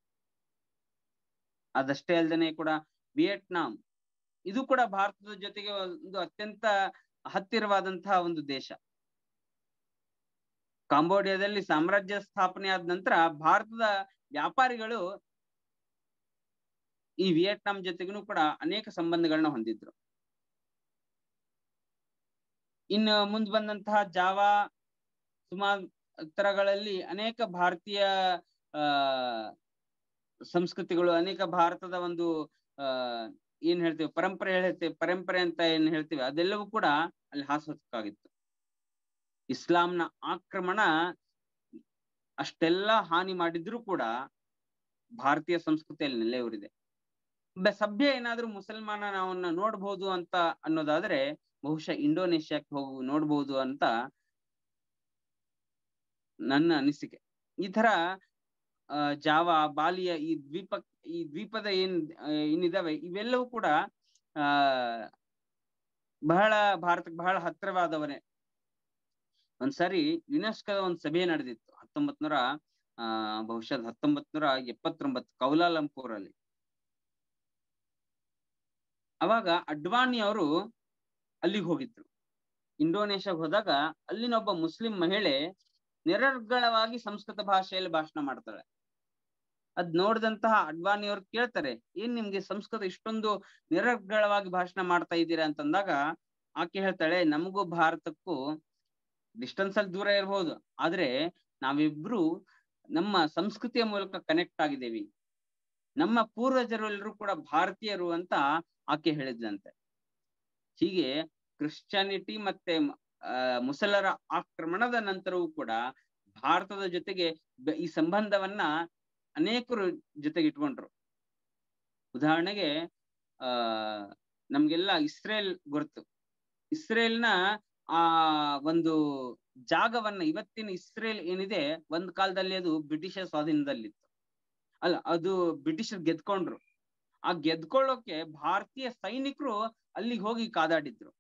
ಅದಷ್ಟೇ ಅಲ್ಲದೆ ಕೂಡ ವಿಯೆಟ್ನಾಂ ಇದು ಕೂಡ ಭಾರತದ ಜೊತೆಗೆ ಒಂದು ಅತ್ಯಂತ ಹತ್ತಿರವಾದಂತಹ ಒಂದು ದೇಶ ಕಾಂಬೋಡಿಯಾದಲ್ಲಿ ಸಾಮ್ರಾಜ್ಯ ಸ್ಥಾಪನೆ ಆದ ನಂತರ ಭಾರತದ ವ್ಯಾಪಾರಿಗಳು ಈ ವಿಯೆಟ್ನಾಂ ಜೊತೆಗೂ ಕೂಡ ಅನೇಕ ಸಂಬಂಧಗಳನ್ನ ಹೊಂದಿದ್ರು ಇನ್ನು ಮುಂದ್ ಬಂದಂತಹ ಜಾವಾ ಸುಮಾತರಗಳಲ್ಲಿ ಅನೇಕ ಭಾರತೀಯ ಆ ಸಂಸ್ಕೃತಿಗಳು ಅನೇಕ ಭಾರತದ ಒಂದು ಆ ಏನ್ ಹೇಳ್ತೀವಿ ಪರಂಪರೆ ಹೇಳ್ತೇವೆ ಪರಂಪರೆ ಅಂತ ಏನ್ ಹೇಳ್ತೀವಿ ಅದೆಲ್ಲವೂ ಕೂಡ ಅಲ್ಲಿ ಹಾಸಕ್ಕಾಗಿತ್ತು ಇಸ್ಲಾಂನ ಆಕ್ರಮಣ ಅಷ್ಟೆಲ್ಲ ಹಾನಿ ಮಾಡಿದ್ರು ಕೂಡ ಭಾರತೀಯ ಸಂಸ್ಕೃತಿಯಲ್ಲಿ ನೆಲೆ ಊರಿದೆ ಸಭ್ಯ ಏನಾದ್ರೂ ಮುಸಲ್ಮಾನ ನಾವನ್ನ ನೋಡ್ಬೋದು ಅಂತ ಅನ್ನೋದಾದ್ರೆ ಬಹುಶಃ ಇಂಡೋನೇಷ್ಯಾಕ್ಕೆ ಹೋಗು ನೋಡ್ಬೋದು ಅಂತ ನನ್ನ ಅನಿಸಿಕೆ ಈ ತರ ಆ ಜಾವ ಬಾಲಿಯ ಈ ದ್ವೀಪ ಈ ದ್ವೀಪದ ಏನ್ ಏನಿದಾವೆ ಇವೆಲ್ಲವೂ ಕೂಡ ಆ ಬಹಳ ಭಾರತಕ್ಕೆ ಬಹಳ ಹತ್ತಿರವಾದವನೇ ಒಂದ್ಸರಿ ಯುನೆಸ್ಕೋದ ಒಂದ್ ಸಭೆ ನಡೆದಿತ್ತು ಹತ್ತೊಂಬತ್ ನೂರ ಆ ಬಹುಶಃ ಹತ್ತೊಂಬತ್ ನೂರ ಎಪ್ಪತ್ತೊಂಬತ್ತು ಕೌಲಾಲಂಪುರ್ ಅಲ್ಲಿ ಅವಾಗ ಅಡ್ವಾಣಿ ಅವರು ಅಲ್ಲಿಗೆ ಹೋಗಿದ್ರು ಇಂಡೋನೇಷ್ಯಾಗ ಹೋದಾಗ ಅಲ್ಲಿನ ಒಬ್ಬ ಮುಸ್ಲಿಂ ಮಹಿಳೆ ನಿರರ್ಗಳವಾಗಿ ಸಂಸ್ಕೃತ ಭಾಷೆಯಲ್ಲಿ ಭಾಷಣ ಮಾಡ್ತಾಳೆ ಅದ್ ನೋಡಿದಂತಹ ಅಡ್ವಾಣಿ ಅವ್ರು ಕೇಳ್ತಾರೆ ಏನ್ ನಿಮ್ಗೆ ಸಂಸ್ಕೃತ ಇಷ್ಟೊಂದು ನಿರರ್ಗಳವಾಗಿ ಭಾಷಣ ಮಾಡ್ತಾ ಇದ್ದೀರಾ ಅಂತಂದಾಗ ಆಕೆ ಹೇಳ್ತಾಳೆ ನಮಗೂ ಭಾರತಕ್ಕೂ ಡಿಸ್ಟೆನ್ಸ್ ಅಲ್ಲಿ ದೂರ ಇರ್ಬೋದು ಆದ್ರೆ ನಾವಿಬ್ರು ನಮ್ಮ ಸಂಸ್ಕೃತಿಯ ಮೂಲಕ ಕನೆಕ್ಟ್ ಆಗಿದ್ದೇವಿ ನಮ್ಮ ಪೂರ್ವಜರು ಎಲ್ಲರೂ ಕೂಡ ಭಾರತೀಯರು ಅಂತ ಆಕೆ ಹೇಳಿದ್ಲಂತೆ ಹೀಗೆ ಕ್ರಿಶ್ಚಿಯಾನಿಟಿ ಮತ್ತೆ ಆ ಮುಸಲರ ಆಕ್ರಮಣದ ನಂತರವೂ ಕೂಡ ಭಾರತದ ಜೊತೆಗೆ ಈ ಸಂಬಂಧವನ್ನ ಅನೇಕರು ಜೊತೆಗೆ ಇಟ್ಕೊಂಡ್ರು ಉದಾಹರಣೆಗೆ ಆ ನಮ್ಗೆಲ್ಲ ಇಸ್ರೇಲ್ ಗುರುತು ಇಸ್ರೇಲ್ನ ಆ ಒಂದು ಜಾಗವನ್ನ ಇವತ್ತಿನ ಇಸ್ರೇಲ್ ಏನಿದೆ ಒಂದ್ ಕಾಲದಲ್ಲಿ ಅದು ಬ್ರಿಟಿಷರ್ ಸ್ವಾಧೀನದಲ್ಲಿತ್ತು ಅಲ್ಲ ಅದು ಬ್ರಿಟಿಷರ್ ಗೆದ್ಕೊಂಡ್ರು ಆ ಗೆದ್ಕೊಳ್ಳೋಕೆ ಭಾರತೀಯ ಸೈನಿಕರು ಅಲ್ಲಿಗೆ ಹೋಗಿ ಕಾದಾಡಿದ್ರು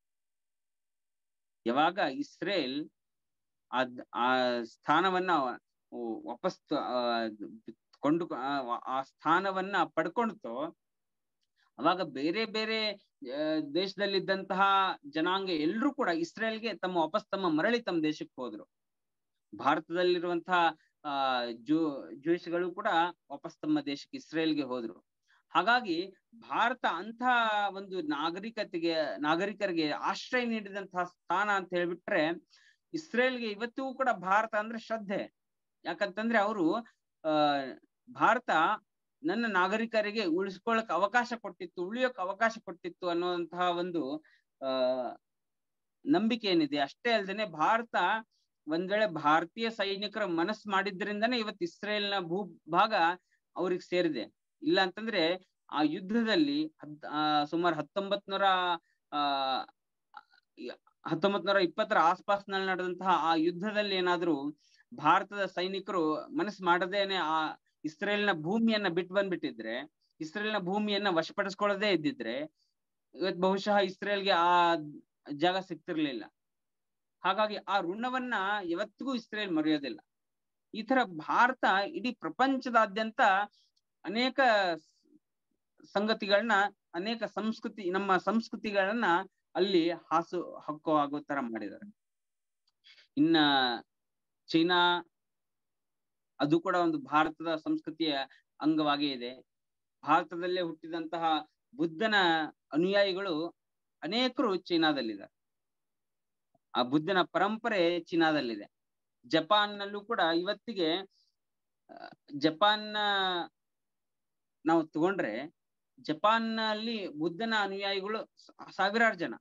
ಯಾವಾಗ ಇಸ್ರೇಲ್ ಅದ್ ಆ ಸ್ಥಾನವನ್ನ ವಾಪಸ್ ಕೊಂಡು ಆ ಸ್ಥಾನವನ್ನ ಪಡ್ಕೊಂಡ್ತೋ ಅವಾಗ ಬೇರೆ ಬೇರೆ ದೇಶದಲ್ಲಿದ್ದಂತಹ ಜನಾಂಗ ಎಲ್ರೂ ಕೂಡ ಇಸ್ರೇಲ್ಗೆ ತಮ್ಮ ವಾಪಸ್ ತಮ್ಮ ಮರಳಿ ತಮ್ಮ ದೇಶಕ್ಕೆ ಹೋದ್ರು ಭಾರತದಲ್ಲಿರುವಂತಹ ಆ ಜೂ ಜೂಯಿಸ್ಗಳು ಕೂಡ ವಾಪಸ್ ತಮ್ಮ ದೇಶಕ್ಕೆ ಇಸ್ರೇಲ್ಗೆ ಹೋದ್ರು ಹಾಗಾಗಿ ಭಾರತ ಅಂತ ಒಂದು ನಾಗರಿಕತೆಗೆ ನಾಗರಿಕರಿಗೆ ಆಶ್ರಯ ನೀಡಿದಂತಹ ಸ್ಥಾನ ಅಂತ ಹೇಳ್ಬಿಟ್ರೆ ಇಸ್ರೇಲ್ಗೆ ಇವತ್ತಿಗೂ ಕೂಡ ಭಾರತ ಅಂದ್ರೆ ಶ್ರದ್ಧೆ ಯಾಕಂತಂದ್ರೆ ಅವರು ಆ ಭಾರತ ನನ್ನ ನಾಗರಿಕರಿಗೆ ಉಳಿಸ್ಕೊಳ್ಳಕ್ ಅವಕಾಶ ಕೊಟ್ಟಿತ್ತು ಉಳಿಯೋಕ್ ಅವಕಾಶ ಕೊಟ್ಟಿತ್ತು ಅನ್ನುವಂತಹ ಒಂದು ಆ ನಂಬಿಕೆ ಏನಿದೆ ಅಷ್ಟೇ ಅಲ್ದೇನೆ ಭಾರತ ಒಂದ್ ವೇಳೆ ಭಾರತೀಯ ಸೈನಿಕರ ಮನಸ್ಸು ಮಾಡಿದ್ರಿಂದನೇ ಇವತ್ತು ಇಸ್ರೇಲ್ನ ಭೂ ಭಾಗ ಅವ್ರಿಗೆ ಸೇರಿದೆ ಇಲ್ಲ ಅಂತಂದ್ರೆ ಆ ಯುದ್ಧದಲ್ಲಿ ಹದ್ ಆ ಸುಮಾರು ಹತ್ತೊಂಬತ್ ನೂರ ಆ ಹತ್ತೊಂಬತ್ ನೂರ ಇಪ್ಪತ್ತರ ಆಸ್ಪಾಸ್ನಲ್ಲಿ ನಡೆದಂತಹ ಆ ಯುದ್ಧದಲ್ಲಿ ಏನಾದ್ರು ಭಾರತದ ಸೈನಿಕರು ಮನಸ್ಸು ಮಾಡದೇನೆ ಆ ಇಸ್ರೇಲ್ನ ಭೂಮಿಯನ್ನ ಬಿಟ್ಟು ಬಂದ್ಬಿಟ್ಟಿದ್ರೆ ಇಸ್ರೇಲ್ನ ಭೂಮಿಯನ್ನ ವಶಪಡಿಸ್ಕೊಳ್ಳದೆ ಇದ್ದಿದ್ರೆ ಇವತ್ ಬಹುಶಃ ಇಸ್ರೇಲ್ಗೆ ಆ ಜಾಗ ಸಿಗ್ತಿರ್ಲಿಲ್ಲ ಹಾಗಾಗಿ ಆ ಋಣವನ್ನ ಯಾವತ್ತಿಗೂ ಇಸ್ರೇಲ್ ಮರೆಯೋದಿಲ್ಲ ಈ ತರ ಭಾರತ ಇಡೀ ಪ್ರಪಂಚದಾದ್ಯಂತ ಅನೇಕ ಸಂಗತಿಗಳನ್ನ ಅನೇಕ ಸಂಸ್ಕೃತಿ ನಮ್ಮ ಸಂಸ್ಕೃತಿಗಳನ್ನ ಅಲ್ಲಿ ಹಾಸು ಹಕ್ಕು ಆಗೋ ತರ ಮಾಡಿದ್ದಾರೆ ಇನ್ನ ಚೈನಾ ಅದು ಕೂಡ ಒಂದು ಭಾರತದ ಸಂಸ್ಕೃತಿಯ ಅಂಗವಾಗೇ ಇದೆ ಭಾರತದಲ್ಲೇ ಹುಟ್ಟಿದಂತಹ ಬುದ್ಧನ ಅನುಯಾಯಿಗಳು ಅನೇಕರು ಚೀನಾದಲ್ಲಿದ್ದಾರೆ ಆ ಬುದ್ಧನ ಪರಂಪರೆ ಚೀನಾದಲ್ಲಿದೆ ಜಪಾನ್ನಲ್ಲೂ ಕೂಡ ಇವತ್ತಿಗೆ ಜಪಾನ್ನ ನಾವು ತಗೊಂಡ್ರೆ ಜಪಾನ್ನಲ್ಲಿ ಬುದ್ಧನ ಅನುಯಾಯಿಗಳು ಸಾವಿರಾರು ಜನ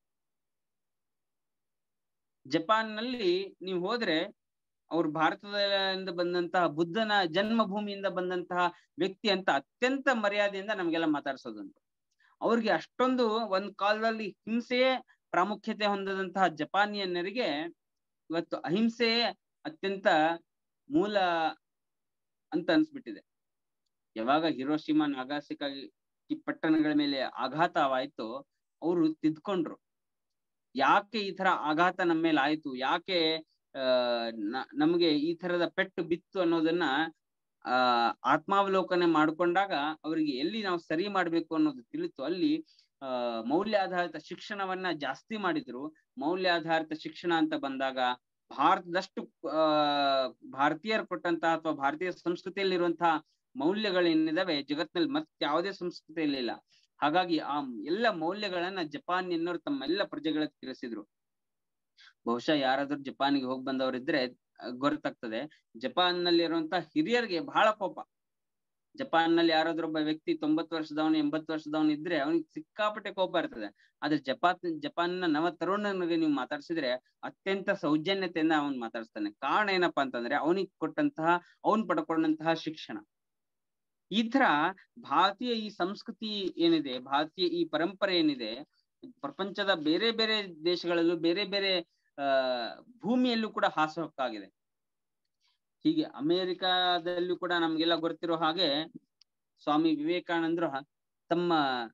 ಜಪಾನ್ನಲ್ಲಿ ನೀವು ಹೋದ್ರೆ ಅವ್ರು ಭಾರತದಿಂದ ಬಂದಂತಹ ಬುದ್ಧನ ಜನ್ಮಭೂಮಿಯಿಂದ ಬಂದಂತಹ ವ್ಯಕ್ತಿ ಅಂತ ಅತ್ಯಂತ ಮರ್ಯಾದೆಯಿಂದ ನಮ್ಗೆಲ್ಲ ಮಾತಾಡ್ಸೋದುಂಟು ಅವ್ರಿಗೆ ಅಷ್ಟೊಂದು ಒಂದ್ ಕಾಲದಲ್ಲಿ ಹಿಂಸೆಯೇ ಪ್ರಾಮುಖ್ಯತೆ ಹೊಂದದಂತಹ ಜಪಾನಿಯನ್ನರಿಗೆ ಇವತ್ತು ಅಹಿಂಸೆಯೇ ಅತ್ಯಂತ ಮೂಲ ಅಂತ ಅನ್ಸ್ಬಿಟ್ಟಿದೆ ಯಾವಾಗ ಹಿರೋಶಿಮಾ ನಾಗಾಸಿಕಾಗಿ ಪಟ್ಟಣಗಳ ಮೇಲೆ ಆಘಾತವಾಯ್ತು ಅವರು ತಿದ್ಕೊಂಡ್ರು ಯಾಕೆ ಈ ತರ ಆಘಾತ ನಮ್ಮ ಮೇಲೆ ಆಯ್ತು ಯಾಕೆ ಆ ನ- ನಮ್ಗೆ ಈ ತರದ ಪೆಟ್ಟು ಬಿತ್ತು ಅನ್ನೋದನ್ನ ಆ ಆತ್ಮಾವಲೋಕನೆ ಮಾಡ್ಕೊಂಡಾಗ ಅವರಿಗೆ ಎಲ್ಲಿ ನಾವು ಸರಿ ಮಾಡ್ಬೇಕು ಅನ್ನೋದು ತಿಳಿತು ಅಲ್ಲಿ ಆ ಮೌಲ್ಯಾಧಾರಿತ ಶಿಕ್ಷಣವನ್ನ ಜಾಸ್ತಿ ಮಾಡಿದ್ರು ಮೌಲ್ಯಾಧಾರಿತ ಶಿಕ್ಷಣ ಅಂತ ಬಂದಾಗ ಭಾರತದಷ್ಟು ಆ ಭಾರತೀಯರು ಕೊಟ್ಟಂತಹ ಅಥವಾ ಭಾರತೀಯ ಸಂಸ್ಕೃತಿಯಲ್ಲಿರುವಂತಹ ಮೌಲ್ಯಗಳೇನಿದಾವೆ ಜಗತ್ತಿನಲ್ಲಿ ಮತ್ತೆ ಯಾವುದೇ ಸಂಸ್ಕೃತಿಯಲ್ಲಿ ಇಲ್ಲ ಹಾಗಾಗಿ ಆ ಎಲ್ಲ ಮೌಲ್ಯಗಳನ್ನ ಜಪಾನಿಯನ್ನರು ತಮ್ಮ ಎಲ್ಲ ಪ್ರಜೆಗಳಿಗೆ ತಿಳಿಸಿದ್ರು ಬಹುಶಃ ಯಾರಾದ್ರೂ ಜಪಾನಿಗೆ ಹೋಗಿ ಬಂದವರಿದ್ರೆ ಅಹ್, ಗೊತ್ತಾಗ್ತದೆ ಜಪಾನ್ ನಲ್ಲಿರುವಂತಹ ಹಿರಿಯರಿಗೆ ಬಹಳ ಕೋಪ ಜಪಾನ್ ನಲ್ಲಿ ಯಾರಾದ್ರೂ ಒಬ್ಬ ವ್ಯಕ್ತಿ ತೊಂಬತ್ತು ವರ್ಷದವನು ಎಂಬತ್ತು ವರ್ಷದವನು ಇದ್ರೆ ಅವನಿಗೆ ಸಿಕ್ಕಾಪಟ್ಟೆ ಕೋಪ ಇರ್ತದೆ ಆದ್ರೆ ಜಪಾನ್ ಜಪಾನ್ನ ನವ ತರುಣನಿಗೆ ನೀವು ಮಾತಾಡ್ಸಿದ್ರೆ ಅತ್ಯಂತ ಸೌಜನ್ಯತೆಯಿಂದ ಅವನ್ ಮಾತಾಡ್ಸ್ತಾನೆ ಕಾರಣ ಏನಪ್ಪಾ ಅಂತಂದ್ರೆ ಅವನಿಗೆ ಕೊಟ್ಟಂತಹ ಅವನ್ ಪಡ್ಕೊಂಡಂತಹ ಶಿಕ್ಷಣ ಈ ತರ ಭಾರತೀಯ ಈ ಸಂಸ್ಕೃತಿ ಏನಿದೆ ಭಾರತೀಯ ಈ ಪರಂಪರೆ ಏನಿದೆ ಪ್ರಪಂಚದ ಬೇರೆ ಬೇರೆ ದೇಶಗಳಲ್ಲೂ ಬೇರೆ ಬೇರೆ ಆ ಭೂಮಿಯಲ್ಲೂ ಕೂಡ ಹಾಸುಹೊಕ್ಕಾಗಿದೆ ಹೀಗೆ ಅಮೆರಿಕಾದಲ್ಲೂ ಕೂಡ ನಮ್ಗೆಲ್ಲ ಗೊತ್ತಿರೋ ಹಾಗೆ ಸ್ವಾಮಿ ವಿವೇಕಾನಂದರು ಹ- ತಮ್ಮ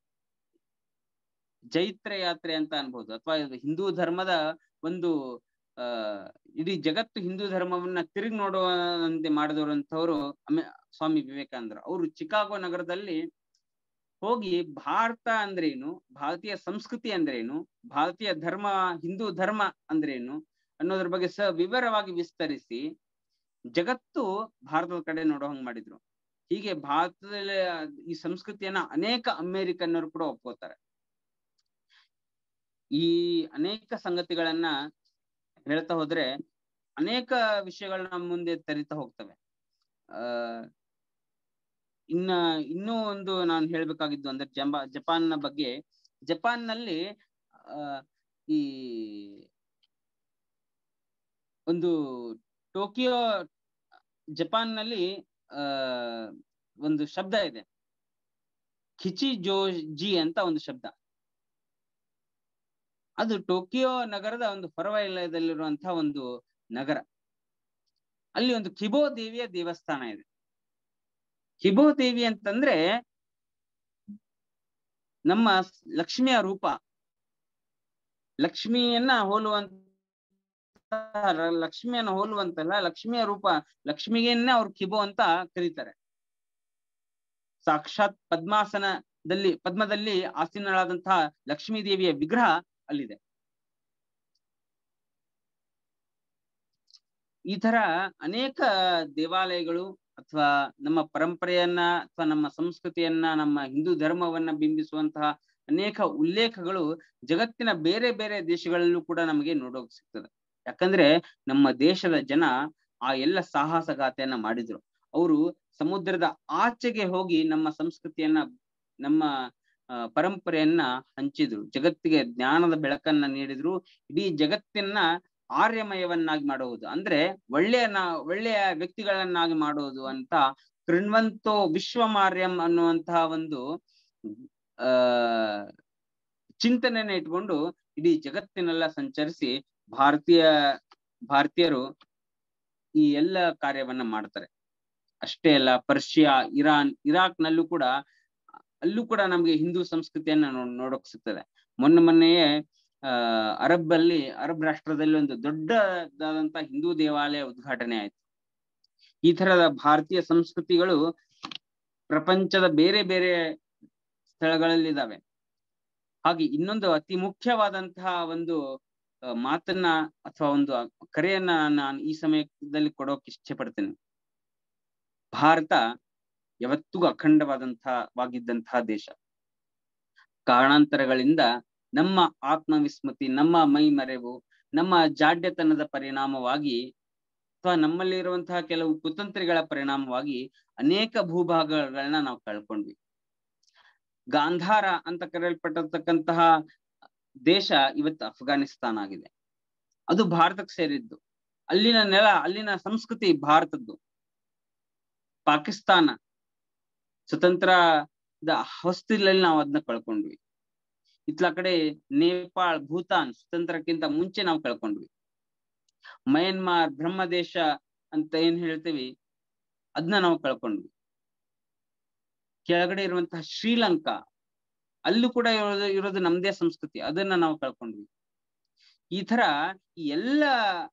ಜೈತ್ರ ಯಾತ್ರೆ ಅಂತ ಅನ್ಬೋದು ಅಥವಾ ಇದು ಹಿಂದೂ ಧರ್ಮದ ಒಂದು ಆ ಇಡೀ ಜಗತ್ತು ಹಿಂದೂ ಧರ್ಮವನ್ನ ತಿರುಗಿ ನೋಡುವಂತೆ ಮಾಡಿದವರಂತವ್ರು ಅಮೆ ಸ್ವಾಮಿ ವಿವೇಕಾನಂದರು ಅವರು ಚಿಕಾಗೋ ನಗರದಲ್ಲಿ ಹೋಗಿ ಭಾರತ ಅಂದ್ರೇನು ಭಾರತೀಯ ಸಂಸ್ಕೃತಿ ಅಂದ್ರೇನು ಭಾರತೀಯ ಧರ್ಮ ಹಿಂದೂ ಧರ್ಮ ಅಂದ್ರೇನು ಅನ್ನೋದ್ರ ಬಗ್ಗೆ ಸ ವಿವರವಾಗಿ ವಿಸ್ತರಿಸಿ ಜಗತ್ತು ಭಾರತದ ಕಡೆ ನೋಡೋ ಹಂಗ್ ಮಾಡಿದ್ರು ಹೀಗೆ ಭಾರತದಲ್ಲಿ ಈ ಸಂಸ್ಕೃತಿಯನ್ನ ಅನೇಕ ಅಮೇರಿಕನ್ನರು ಕೂಡ ಒಪ್ಕೋತಾರೆ ಈ ಅನೇಕ ಸಂಗತಿಗಳನ್ನ ಹೇಳ್ತಾ ಹೋದ್ರೆ ಅನೇಕ ವಿಷಯಗಳು ನಮ್ಮ ಮುಂದೆ ತೆರಿತಾ ಹೋಗ್ತವೆ ಆ ಇನ್ನ ಇನ್ನೂ ಒಂದು ನಾನು ಹೇಳ್ಬೇಕಾಗಿದ್ದು ಅಂದ್ರೆ ಜಂಬ ಜಪಾನ್ನ ಬಗ್ಗೆ ಜಪಾನ್ನಲ್ಲಿ ಆ ಈ ಒಂದು ಟೋಕಿಯೋ ಜಪಾನ್ನಲ್ಲಿ ಆ ಒಂದು ಶಬ್ದ ಇದೆ ಖಿಚಿ ಜೋಜಿ ಅಂತ ಒಂದು ಶಬ್ದ ಅದು ಟೋಕಿಯೋ ನಗರದ ಒಂದು ಹೊರವಲಯದಲ್ಲಿರುವಂತಹ ಒಂದು ನಗರ ಅಲ್ಲಿ ಒಂದು ಕಿಬೋ ದೇವಿಯ ದೇವಸ್ಥಾನ ಇದೆ ಕಿಬೋ ದೇವಿ ಅಂತಂದ್ರೆ ನಮ್ಮ ಲಕ್ಷ್ಮಿಯ ರೂಪ ಲಕ್ಷ್ಮಿಯನ್ನ ಹೋಲುವಂತ ಲಕ್ಷ್ಮಿಯನ್ನ ಹೋಲುವಂತಲ್ಲ ಲಕ್ಷ್ಮಿಯ ರೂಪ ಲಕ್ಷ್ಮಿಗೆನ್ನೇ ಅವ್ರು ಕಿಬೋ ಅಂತ ಕರೀತಾರೆ ಸಾಕ್ಷಾತ್ ಪದ್ಮಾಸನದಲ್ಲಿ ಪದ್ಮದಲ್ಲಿ ಆಸೀನಳಾದಂತಹ ಲಕ್ಷ್ಮೀ ದೇವಿಯ ವಿಗ್ರಹ ಅಲ್ಲಿದೆ ಈ ತರ ಅನೇಕ ದೇವಾಲಯಗಳು ಅಥವಾ ನಮ್ಮ ಪರಂಪರೆಯನ್ನ ಅಥವಾ ನಮ್ಮ ಸಂಸ್ಕೃತಿಯನ್ನ ನಮ್ಮ ಹಿಂದೂ ಧರ್ಮವನ್ನ ಬಿಂಬಿಸುವಂತಹ ಅನೇಕ ಉಲ್ಲೇಖಗಳು ಜಗತ್ತಿನ ಬೇರೆ ಬೇರೆ ದೇಶಗಳಲ್ಲೂ ಕೂಡ ನಮಗೆ ನೋಡೋಕ್ ಸಿಗ್ತದೆ ಯಾಕಂದ್ರೆ ನಮ್ಮ ದೇಶದ ಜನ ಆ ಎಲ್ಲ ಸಾಹಸಗಾಥೆಯನ್ನ ಮಾಡಿದ್ರು ಅವರು ಸಮುದ್ರದ ಆಚೆಗೆ ಹೋಗಿ ನಮ್ಮ ಸಂಸ್ಕೃತಿಯನ್ನ ನಮ್ಮ ಆ, ಪರಂಪರೆಯನ್ನ ಹಂಚಿದ್ರು ಜಗತ್ತಿಗೆ ಜ್ಞಾನದ ಬೆಳಕನ್ನ ನೀಡಿದ್ರು ಇಡೀ ಜಗತ್ತನ್ನ ಆರ್ಯಮಯವನ್ನಾಗಿ ಮಾಡುವುದು ಅಂದ್ರೆ ಒಳ್ಳೆಯ ನಾ ಒಳ್ಳೆಯ ವ್ಯಕ್ತಿಗಳನ್ನಾಗಿ ಮಾಡುವುದು ಅಂತ ಕೃಣ್ವಂತೋ ವಿಶ್ವಮಾರ್ಯಂ ಅನ್ನುವಂತಹ ಒಂದು ಆ ಚಿಂತನೆಯನ್ನ ಇಟ್ಕೊಂಡು ಇಡೀ ಜಗತ್ತಿನೆಲ್ಲ ಸಂಚರಿಸಿ ಭಾರತೀಯ ಭಾರತೀಯರು ಈ ಎಲ್ಲ ಕಾರ್ಯವನ್ನ ಮಾಡ್ತಾರೆ ಅಷ್ಟೇ ಅಲ್ಲ ಪರ್ಷಿಯಾ ಇರಾನ್ ಇರಾಕ್ ನಲ್ಲೂ ಕೂಡ ಅಲ್ಲೂ ಕೂಡ ನಮ್ಗೆ ಹಿಂದೂ ಸಂಸ್ಕೃತಿಯನ್ನ ನೋ- ನೋಡೋಕ್ ಸಿಗ್ತದೆ ಮೊನ್ನೆ ಮೊನ್ನೆಯೇ ಆ ಅರಬ್ ಅಲ್ಲಿ ಅರಬ್ ರಾಷ್ಟ್ರದಲ್ಲಿ ಒಂದು ದೊಡ್ಡದಾದಂತ ಹಿಂದೂ ದೇವಾಲಯ ಉದ್ಘಾಟನೆ ಆಯ್ತು ಈ ತರದ ಭಾರತೀಯ ಸಂಸ್ಕೃತಿಗಳು ಪ್ರಪಂಚದ ಬೇರೆ ಬೇರೆ ಸ್ಥಳಗಳಲ್ಲಿದ್ದಾವೆ ಹಾಗೆ ಇನ್ನೊಂದು ಅತಿ ಮುಖ್ಯವಾದಂತಹ ಒಂದು ಆ, ಮಾತನ್ನ ಅಥವಾ ಒಂದು ಕರೆಯನ್ನ ನಾನು ಈ ಸಮಯದಲ್ಲಿ ಕೊಡೋಕೆ ಇಚ್ಛೆ ಪಡ್ತೇನೆ ಭಾರತ ಯಾವತ್ತಿಗೂ ಅಖಂಡವಾದಂತಹ ದೇಶ ಕಾರಣಾಂತರಗಳಿಂದ ನಮ್ಮ ಆತ್ಮವಿಸ್ಮೃತಿ ನಮ್ಮ ಮೈ ಮರೆವು ನಮ್ಮ ಜಾಡ್ಯತನದ ಪರಿಣಾಮವಾಗಿ ಅಥವಾ ನಮ್ಮಲ್ಲಿರುವಂತಹ ಕೆಲವು ಕುತಂತ್ರಿಗಳ ಪರಿಣಾಮವಾಗಿ ಅನೇಕ ಭೂಭಾಗಗಳನ್ನ ನಾವು ಕಳ್ಕೊಂಡ್ವಿ ಗಾಂಧಾರ ಅಂತ ಕರೆಯಲ್ಪಟ್ಟಿರ್ತಕ್ಕಂತಹ ದೇಶ ಇವತ್ತು ಅಫ್ಘಾನಿಸ್ತಾನ ಆಗಿದೆ ಅದು ಭಾರತಕ್ಕೆ ಸೇರಿದ್ದು ಅಲ್ಲಿನ ನೆಲ ಅಲ್ಲಿನ ಸಂಸ್ಕೃತಿ ಭಾರತದ್ದು ಪಾಕಿಸ್ತಾನ ಸ್ವತಂತ್ರದ ಹೊಸ್ತಿಲಲ್ಲಿ ನಾವು ಅದನ್ನ ಕಳ್ಕೊಂಡ್ವಿ ಇತ್ಲ ಕಡೆ ನೇಪಾಳ್ ಭೂತಾನ್ ಸ್ವತಂತ್ರಕ್ಕಿಂತ ಮುಂಚೆ ನಾವು ಕಳ್ಕೊಂಡ್ವಿ ಮಯನ್ಮಾರ್ ಬ್ರಹ್ಮದೇಶ ಅಂತ ಏನ್ ಹೇಳ್ತೀವಿ ಅದನ್ನ ನಾವು ಕಳ್ಕೊಂಡ್ವಿ ಕೆಳಗಡೆ ಇರುವಂತಹ ಶ್ರೀಲಂಕಾ ಅಲ್ಲೂ ಕೂಡ ಇರೋದು ಇರೋದು ನಮ್ದೇ ಸಂಸ್ಕೃತಿ ಅದನ್ನ ನಾವು ಕಳ್ಕೊಂಡ್ವಿ ಈ ತರ ಈ ಎಲ್ಲ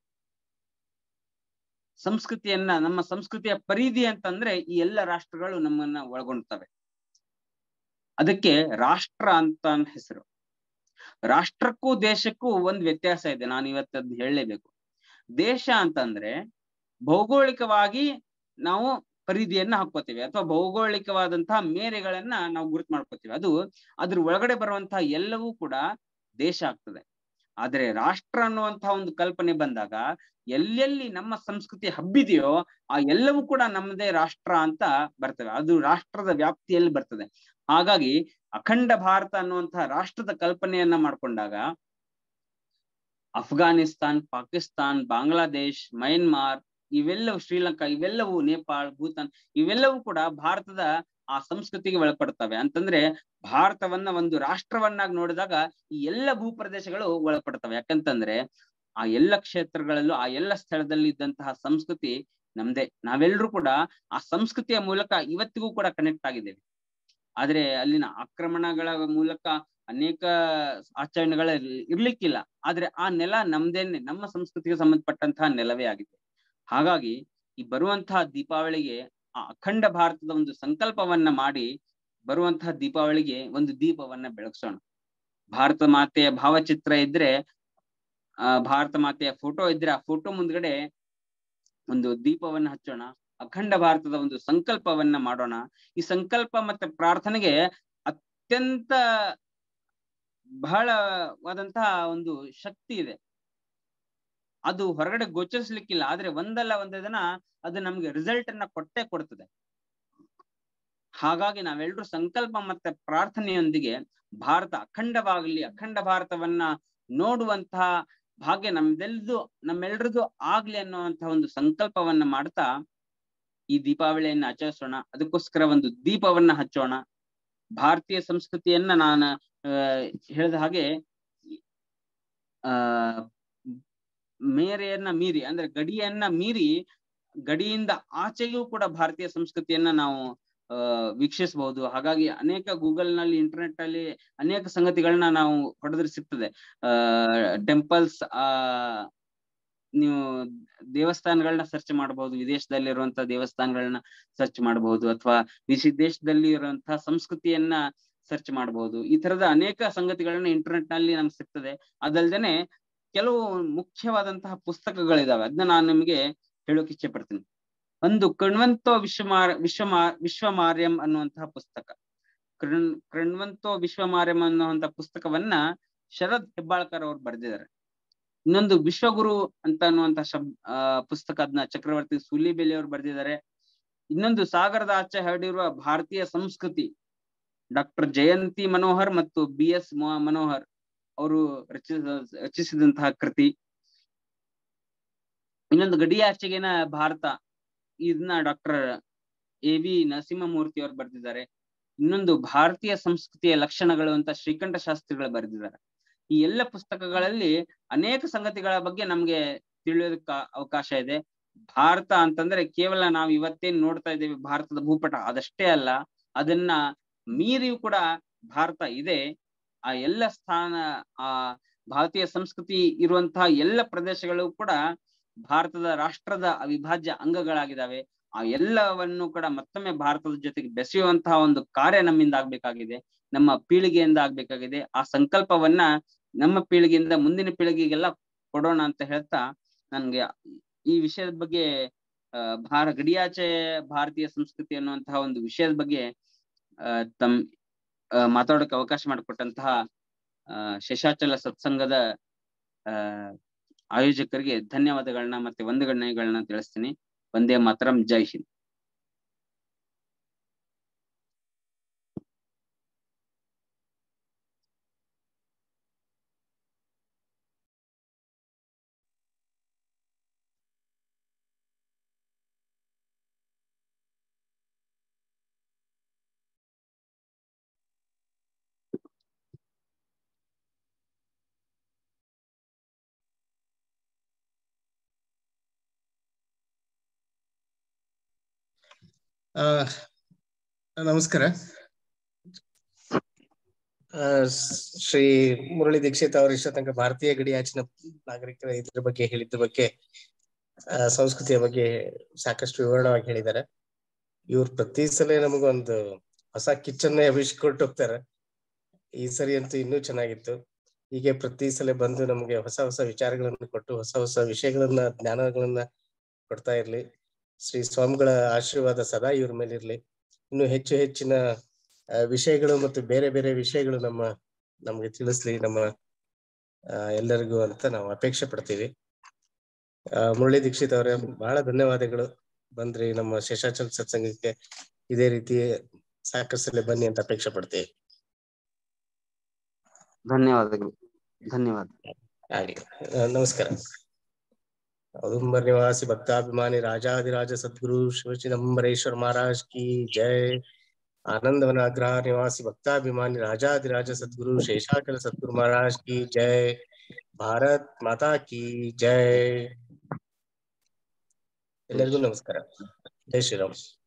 ಸಂಸ್ಕೃತಿಯನ್ನ ನಮ್ಮ ಸಂಸ್ಕೃತಿಯ ಪರಿಧಿ ಅಂತಂದ್ರೆ ಈ ಎಲ್ಲ ರಾಷ್ಟ್ರಗಳು ನಮ್ಮನ್ನ ಒಳಗೊಂಡ್ತವೆ ಅದಕ್ಕೆ ರಾಷ್ಟ್ರ ಅಂತ ಹೆಸರು ರಾಷ್ಟ್ರಕ್ಕೂ ದೇಶಕ್ಕೂ ಒಂದ್ ವ್ಯತ್ಯಾಸ ಇದೆ ನಾನು ಇವತ್ತು ಅದ್ನ ಹೇಳಲೇಬೇಕು ದೇಶ ಅಂತಂದ್ರೆ ಭೌಗೋಳಿಕವಾಗಿ ನಾವು ಪರಿಧಿಯನ್ನ ಹಾಕೋತೀವಿ ಅಥವಾ ಭೌಗೋಳಿಕವಾದಂತಹ ಮೇರೆಗಳನ್ನ ನಾವು ಗುರುತು ಮಾಡ್ಕೋತೀವಿ ಅದು ಅದ್ರ ಒಳಗಡೆ ಬರುವಂತಹ ಎಲ್ಲವೂ ಕೂಡ ದೇಶ ಆಗ್ತದೆ ಆದ್ರೆ ರಾಷ್ಟ್ರ ಅನ್ನುವಂತಹ ಒಂದು ಕಲ್ಪನೆ ಬಂದಾಗ ಎಲ್ಲೆಲ್ಲಿ ನಮ್ಮ ಸಂಸ್ಕೃತಿ ಹಬ್ಬಿದೆಯೋ ಆ ಎಲ್ಲವೂ ಕೂಡ ನಮ್ಮದೇ ರಾಷ್ಟ್ರ ಅಂತ ಬರ್ತವೆ ಅದು ರಾಷ್ಟ್ರದ ವ್ಯಾಪ್ತಿಯಲ್ಲಿ ಬರ್ತದೆ ಹಾಗಾಗಿ ಅಖಂಡ ಭಾರತ ಅನ್ನುವಂತಹ ರಾಷ್ಟ್ರದ ಕಲ್ಪನೆಯನ್ನ ಮಾಡ್ಕೊಂಡಾಗ ಅಫ್ಘಾನಿಸ್ತಾನ್ ಪಾಕಿಸ್ತಾನ್ ಬಾಂಗ್ಲಾದೇಶ್ ಮಯನ್ಮಾರ್ ಇವೆಲ್ಲವೂ ಶ್ರೀಲಂಕಾ ಇವೆಲ್ಲವೂ ನೇಪಾಳ್ ಭೂತಾನ್ ಇವೆಲ್ಲವೂ ಕೂಡ ಭಾರತದ ಆ ಸಂಸ್ಕೃತಿಗೆ ಒಳಪಡ್ತವೆ ಅಂತಂದ್ರೆ ಭಾರತವನ್ನ ಒಂದು ರಾಷ್ಟ್ರವನ್ನಾಗಿ ನೋಡಿದಾಗ ಈ ಎಲ್ಲ ಭೂಪ್ರದೇಶಗಳು ಒಳಪಡ್ತವೆ ಯಾಕಂತಂದ್ರೆ ಆ ಎಲ್ಲ ಕ್ಷೇತ್ರಗಳಲ್ಲೂ ಆ ಎಲ್ಲ ಸ್ಥಳದಲ್ಲಿ ಇದ್ದಂತಹ ಸಂಸ್ಕೃತಿ ನಮ್ದೇ ನಾವೆಲ್ಲರೂ ಕೂಡ ಆ ಸಂಸ್ಕೃತಿಯ ಮೂಲಕ ಇವತ್ತಿಗೂ ಕೂಡ ಕನೆಕ್ಟ್ ಆಗಿದ್ದೇವೆ ಆದ್ರೆ ಅಲ್ಲಿನ ಆಕ್ರಮಣಗಳ ಮೂಲಕ ಅನೇಕ ಆಚರಣೆಗಳ ಇರ್ಲಿಕ್ಕಿಲ್ಲ ಆದ್ರೆ ಆ ನೆಲ ನಮ್ದೇನೆ ನಮ್ಮ ಸಂಸ್ಕೃತಿಗೆ ಸಂಬಂಧಪಟ್ಟಂತಹ ನೆಲವೇ ಆಗಿದೆ ಹಾಗಾಗಿ ಈ ಬರುವಂತಹ ದೀಪಾವಳಿಗೆ ಆ ಅಖಂಡ ಭಾರತದ ಒಂದು ಸಂಕಲ್ಪವನ್ನ ಮಾಡಿ ಬರುವಂತಹ ದೀಪಾವಳಿಗೆ ಒಂದು ದೀಪವನ್ನ ಬೆಳಗ್ಸೋಣ ಭಾರತ ಮಾತೆಯ ಭಾವಚಿತ್ರ ಇದ್ರೆ ಆ ಭಾರತ ಮಾತೆಯ ಫೋಟೋ ಇದ್ರೆ ಆ ಫೋಟೋ ಮುಂದ್ಗಡೆ ಒಂದು ದೀಪವನ್ನ ಹಚ್ಚೋಣ ಅಖಂಡ ಭಾರತದ ಒಂದು ಸಂಕಲ್ಪವನ್ನ ಮಾಡೋಣ ಈ ಸಂಕಲ್ಪ ಮತ್ತೆ ಪ್ರಾರ್ಥನೆಗೆ ಅತ್ಯಂತ ಬಹಳವಾದಂತಹ ಒಂದು ಶಕ್ತಿ ಇದೆ ಅದು ಹೊರಗಡೆ ಗೋಚರಿಸ್ಲಿಕ್ಕಿಲ್ಲ ಆದ್ರೆ ಒಂದಲ್ಲ ಒಂದೇ ದಿನ ಅದು ನಮ್ಗೆ ರಿಸಲ್ಟ್ ಅನ್ನ ಕೊಟ್ಟೆ ಕೊಡ್ತದೆ ಹಾಗಾಗಿ ನಾವೆಲ್ಲರೂ ಸಂಕಲ್ಪ ಮತ್ತೆ ಪ್ರಾರ್ಥನೆಯೊಂದಿಗೆ ಭಾರತ ಅಖಂಡವಾಗಲಿ ಅಖಂಡ ಭಾರತವನ್ನ ನೋಡುವಂತಹ ಭಾಗ್ಯ ನಮ್ದೆಲ್ದು ನಮ್ಮೆಲ್ರದು ಆಗ್ಲಿ ಅನ್ನುವಂತಹ ಒಂದು ಸಂಕಲ್ಪವನ್ನ ಮಾಡ್ತಾ ಈ ದೀಪಾವಳಿಯನ್ನ ಆಚರಿಸೋಣ ಅದಕ್ಕೋಸ್ಕರ ಒಂದು ದೀಪವನ್ನ ಹಚ್ಚೋಣ ಭಾರತೀಯ ಸಂಸ್ಕೃತಿಯನ್ನ ನಾನು ಅಹ್ ಹೇಳಿದ ಹಾಗೆ ಆ ಮೇರೆಯನ್ನ ಮೀರಿ ಅಂದ್ರೆ ಗಡಿಯನ್ನ ಮೀರಿ ಗಡಿಯಿಂದ ಆಚೆಗೂ ಕೂಡ ಭಾರತೀಯ ಸಂಸ್ಕೃತಿಯನ್ನ ನಾವು ಅಹ್ ವೀಕ್ಷಿಸಬಹುದು ಹಾಗಾಗಿ ಅನೇಕ ಗೂಗಲ್ ನಲ್ಲಿ ಇಂಟರ್ನೆಟ್ ಅಲ್ಲಿ ಅನೇಕ ಸಂಗತಿಗಳನ್ನ ನಾವು ಹೊಡೆದ್ರೆ ಸಿಗ್ತದೆ ಅಹ್ ಟೆಂಪಲ್ಸ್ ಆ ನೀವು ದೇವಸ್ಥಾನಗಳನ್ನ ಸರ್ಚ್ ಮಾಡಬಹುದು ವಿದೇಶದಲ್ಲಿರುವಂತಹ ದೇವಸ್ಥಾನಗಳನ್ನ ಸರ್ಚ್ ಮಾಡಬಹುದು ಅಥವಾ ವಿದೇಶದಲ್ಲಿ ಇರುವಂತಹ ಸಂಸ್ಕೃತಿಯನ್ನ ಸರ್ಚ್ ಮಾಡಬಹುದು ಈ ತರದ ಅನೇಕ ಸಂಗತಿಗಳನ್ನ ಇಂಟರ್ನೆಟ್ ನಲ್ಲಿ ನಮ್ಗೆ ಸಿಗ್ತದೆ ಅದಲ್ದೇನೆ ಕೆಲವು ಮುಖ್ಯವಾದಂತಹ ಪುಸ್ತಕಗಳಿದಾವೆ ಅದನ್ನ ನಾನು ನಿಮಗೆ ಹೇಳೋಕೆ ಇಚ್ಛೆ ಪಡ್ತೀನಿ ಒಂದು ಕಣ್ವಂತೋ ವಿಶ್ವಮಾರ ವಿಶ್ವಮಾ ವಿಶ್ವಮಾರ್ಯಂ ಅನ್ನುವಂತಹ ಪುಸ್ತಕ ಕೃಣ್ ಕೃಣ್ವಂತೋ ವಿಶ್ವಮಾರ್ಯಂ ಅನ್ನುವಂತಹ ಪುಸ್ತಕವನ್ನ ಶರದ್ ಹೆಬ್ಬಾಳ್ಕರ್ ಅವ್ರು ಬರೆದಿದ್ದಾರೆ ಇನ್ನೊಂದು ವಿಶ್ವಗುರು ಅಂತ ಅನ್ನುವಂತಹ ಶಬ್ ಆ ಪುಸ್ತಕ ಅದನ್ನ ಚಕ್ರವರ್ತಿ ಸೂಲಿಬೆಲೆ ಅವರು ಬರೆದಿದ್ದಾರೆ ಇನ್ನೊಂದು ಸಾಗರದ ಆಚೆ ಹರಡಿರುವ ಭಾರತೀಯ ಸಂಸ್ಕೃತಿ ಡಾಕ್ಟರ್ ಜಯಂತಿ ಮನೋಹರ್ ಮತ್ತು ಬಿ ಎಸ್ ಮನೋಹರ್ ಅವರು ರಚಿಸ ರಚಿಸಿದಂತಹ ಕೃತಿ ಇನ್ನೊಂದು ಗಡಿಯಾಚೆಗಿನ ಭಾರತ ಇದನ್ನ ಡಾಕ್ಟರ್ ಎ ವಿ ನರಸಿಂಹಮೂರ್ತಿ ಅವರು ಬರೆದಿದ್ದಾರೆ ಇನ್ನೊಂದು ಭಾರತೀಯ ಸಂಸ್ಕೃತಿಯ ಲಕ್ಷಣಗಳು ಅಂತ ಶ್ರೀಕಂಠ ಶಾಸ್ತ್ರಿಗಳು ಬರೆದಿದ್ದಾರೆ ಈ ಎಲ್ಲ ಪುಸ್ತಕಗಳಲ್ಲಿ ಅನೇಕ ಸಂಗತಿಗಳ ಬಗ್ಗೆ ನಮ್ಗೆ ತಿಳಿಯೋದಕ್ಕ ಅವಕಾಶ ಇದೆ ಭಾರತ ಅಂತಂದ್ರೆ ಕೇವಲ ನಾವು ಇವತ್ತೇನ್ ನೋಡ್ತಾ ಇದ್ದೇವೆ ಭಾರತದ ಭೂಪಟ ಅದಷ್ಟೇ ಅಲ್ಲ ಅದನ್ನ ಮೀರಿಯೂ ಕೂಡ ಭಾರತ ಇದೆ ಆ ಎಲ್ಲ ಸ್ಥಾನ ಆ ಭಾರತೀಯ ಸಂಸ್ಕೃತಿ ಇರುವಂತಹ ಎಲ್ಲ ಪ್ರದೇಶಗಳು ಕೂಡ ಭಾರತದ ರಾಷ್ಟ್ರದ ಅವಿಭಾಜ್ಯ ಅಂಗಗಳಾಗಿದ್ದಾವೆ ಆ ಎಲ್ಲವನ್ನು ಕೂಡ ಮತ್ತೊಮ್ಮೆ ಭಾರತದ ಜೊತೆಗೆ ಬೆಸೆಯುವಂತಹ ಒಂದು ಕಾರ್ಯ ನಮ್ಮಿಂದ ಆಗ್ಬೇಕಾಗಿದೆ ನಮ್ಮ ಪೀಳಿಗೆಯಿಂದ ಆಗ್ಬೇಕಾಗಿದೆ ಆ ಸಂಕಲ್ಪವನ್ನ ನಮ್ಮ ಪೀಳಿಗೆಯಿಂದ ಮುಂದಿನ ಪೀಳಿಗೆಗೆಲ್ಲ ಕೊಡೋಣ ಅಂತ ಹೇಳ್ತಾ ನನ್ಗೆ ಈ ವಿಷಯದ ಬಗ್ಗೆ ಅಹ್ ಭಾರ ಗಡಿಯಾಚೆ ಭಾರತೀಯ ಸಂಸ್ಕೃತಿ ಅನ್ನುವಂತಹ ಒಂದು ವಿಷಯದ ಬಗ್ಗೆ ಅಹ್ ತಮ್ ಮಾತಾಡೋಕೆ ಅವಕಾಶ ಮಾಡಿಕೊಟ್ಟಂತಹ ಅಹ್ ಶೇಷಾಚಲ ಸತ್ಸಂಗದ ಅಹ್ ಆಯೋಜಕರಿಗೆ ಧನ್ಯವಾದಗಳನ್ನ ಮತ್ತೆ ವಂದನೆಗಳನ್ನ ತಿಳಿಸ್ತೀನಿ ಒಂದೇ ಮಾತರಂ ಜೈ ಹಿಂದ್ ಆ ನಮಸ್ಕಾರ ಆ, ಶ್ರೀ ಮುರಳಿ ದೀಕ್ಷಿತ್ ಅವರು ಇಷ್ಟ ತನಕ ಭಾರತೀಯ ಗಡಿಯಾಚಿನ ನಾಗರಿಕರ ಇದ್ರ ಬಗ್ಗೆ ಹೇಳಿದ್ರ ಬಗ್ಗೆ ಆ, ಸಂಸ್ಕೃತಿಯ ಬಗ್ಗೆ ಸಾಕಷ್ಟು ವಿವರಣವಾಗಿ ಹೇಳಿದ್ದಾರೆ ಇವ್ರು ಪ್ರತಿ ಸಲ ನಮಗೊಂದು ಹೊಸ ಕಿಚ್ಚನ್ನೇ ಅಭಿಷೇಕ ಹೋಗ್ತಾರೆ ಈ ಸರಿ ಅಂತೂ ಇನ್ನೂ ಚೆನ್ನಾಗಿತ್ತು ಹೀಗೆ ಪ್ರತಿ ಸಲ ಬಂದು ನಮಗೆ ಹೊಸ ಹೊಸ ವಿಚಾರಗಳನ್ನು ಕೊಟ್ಟು ಹೊಸ ಹೊಸ ವಿಷಯಗಳನ್ನ ಜ್ಞಾನಗಳನ್ನ ಕೊಡ್ತಾ ಇರ್ಲಿ ಶ್ರೀ ಸ್ವಾಮಿಗಳ ಆಶೀರ್ವಾದ ಸದಾ ಇವ್ರ ಮೇಲೆ ಇರ್ಲಿ ಇನ್ನು ಹೆಚ್ಚು ಹೆಚ್ಚಿನ ಆ, ವಿಷಯಗಳು ಮತ್ತು ಬೇರೆ ಬೇರೆ ವಿಷಯಗಳು ನಮ್ಮ ನಮ್ಗೆ ತಿಳಿಸ್ಲಿ ನಮ್ಮ ಆ, ಎಲ್ಲರಿಗೂ ಅಂತ ನಾವು ಅಪೇಕ್ಷೆ ಪಡ್ತೀವಿ ಆ, ಮುರಳಿ ದೀಕ್ಷಿತ್ ಅವರೇ ಬಹಳ ಧನ್ಯವಾದಗಳು ಬಂದ್ರಿ ನಮ್ಮ ಶೇಷಾಚಲ ಸತ್ಸಂಗಕ್ಕೆ ಇದೇ ರೀತಿ ಸಾಕಷ್ಟು ಸಲ ಬನ್ನಿ ಅಂತ ಅಪೇಕ್ಷೆ ಪಡ್ತೀವಿ ಧನ್ಯವಾದಗಳು ಧನ್ಯವಾದ ಆಗ್ಲಿ ಆ, ನಮಸ್ಕಾರ औदुंबर निवासी भक्ताभिमानी राजाधिराज सदगुरु शिव चिदम्बरेश्वर महाराज की जय आनंदवन अग्रहार निवासी भक्ताभिमानी राजाधिराज सदगुरु शेषाचल सदगुरु महाराज की जय भारत माता की जय ಎಲ್ಲರಿಗೂ ನಮಸ್ಕಾರ ಜೈ ಶ್ರೀರಾಮ್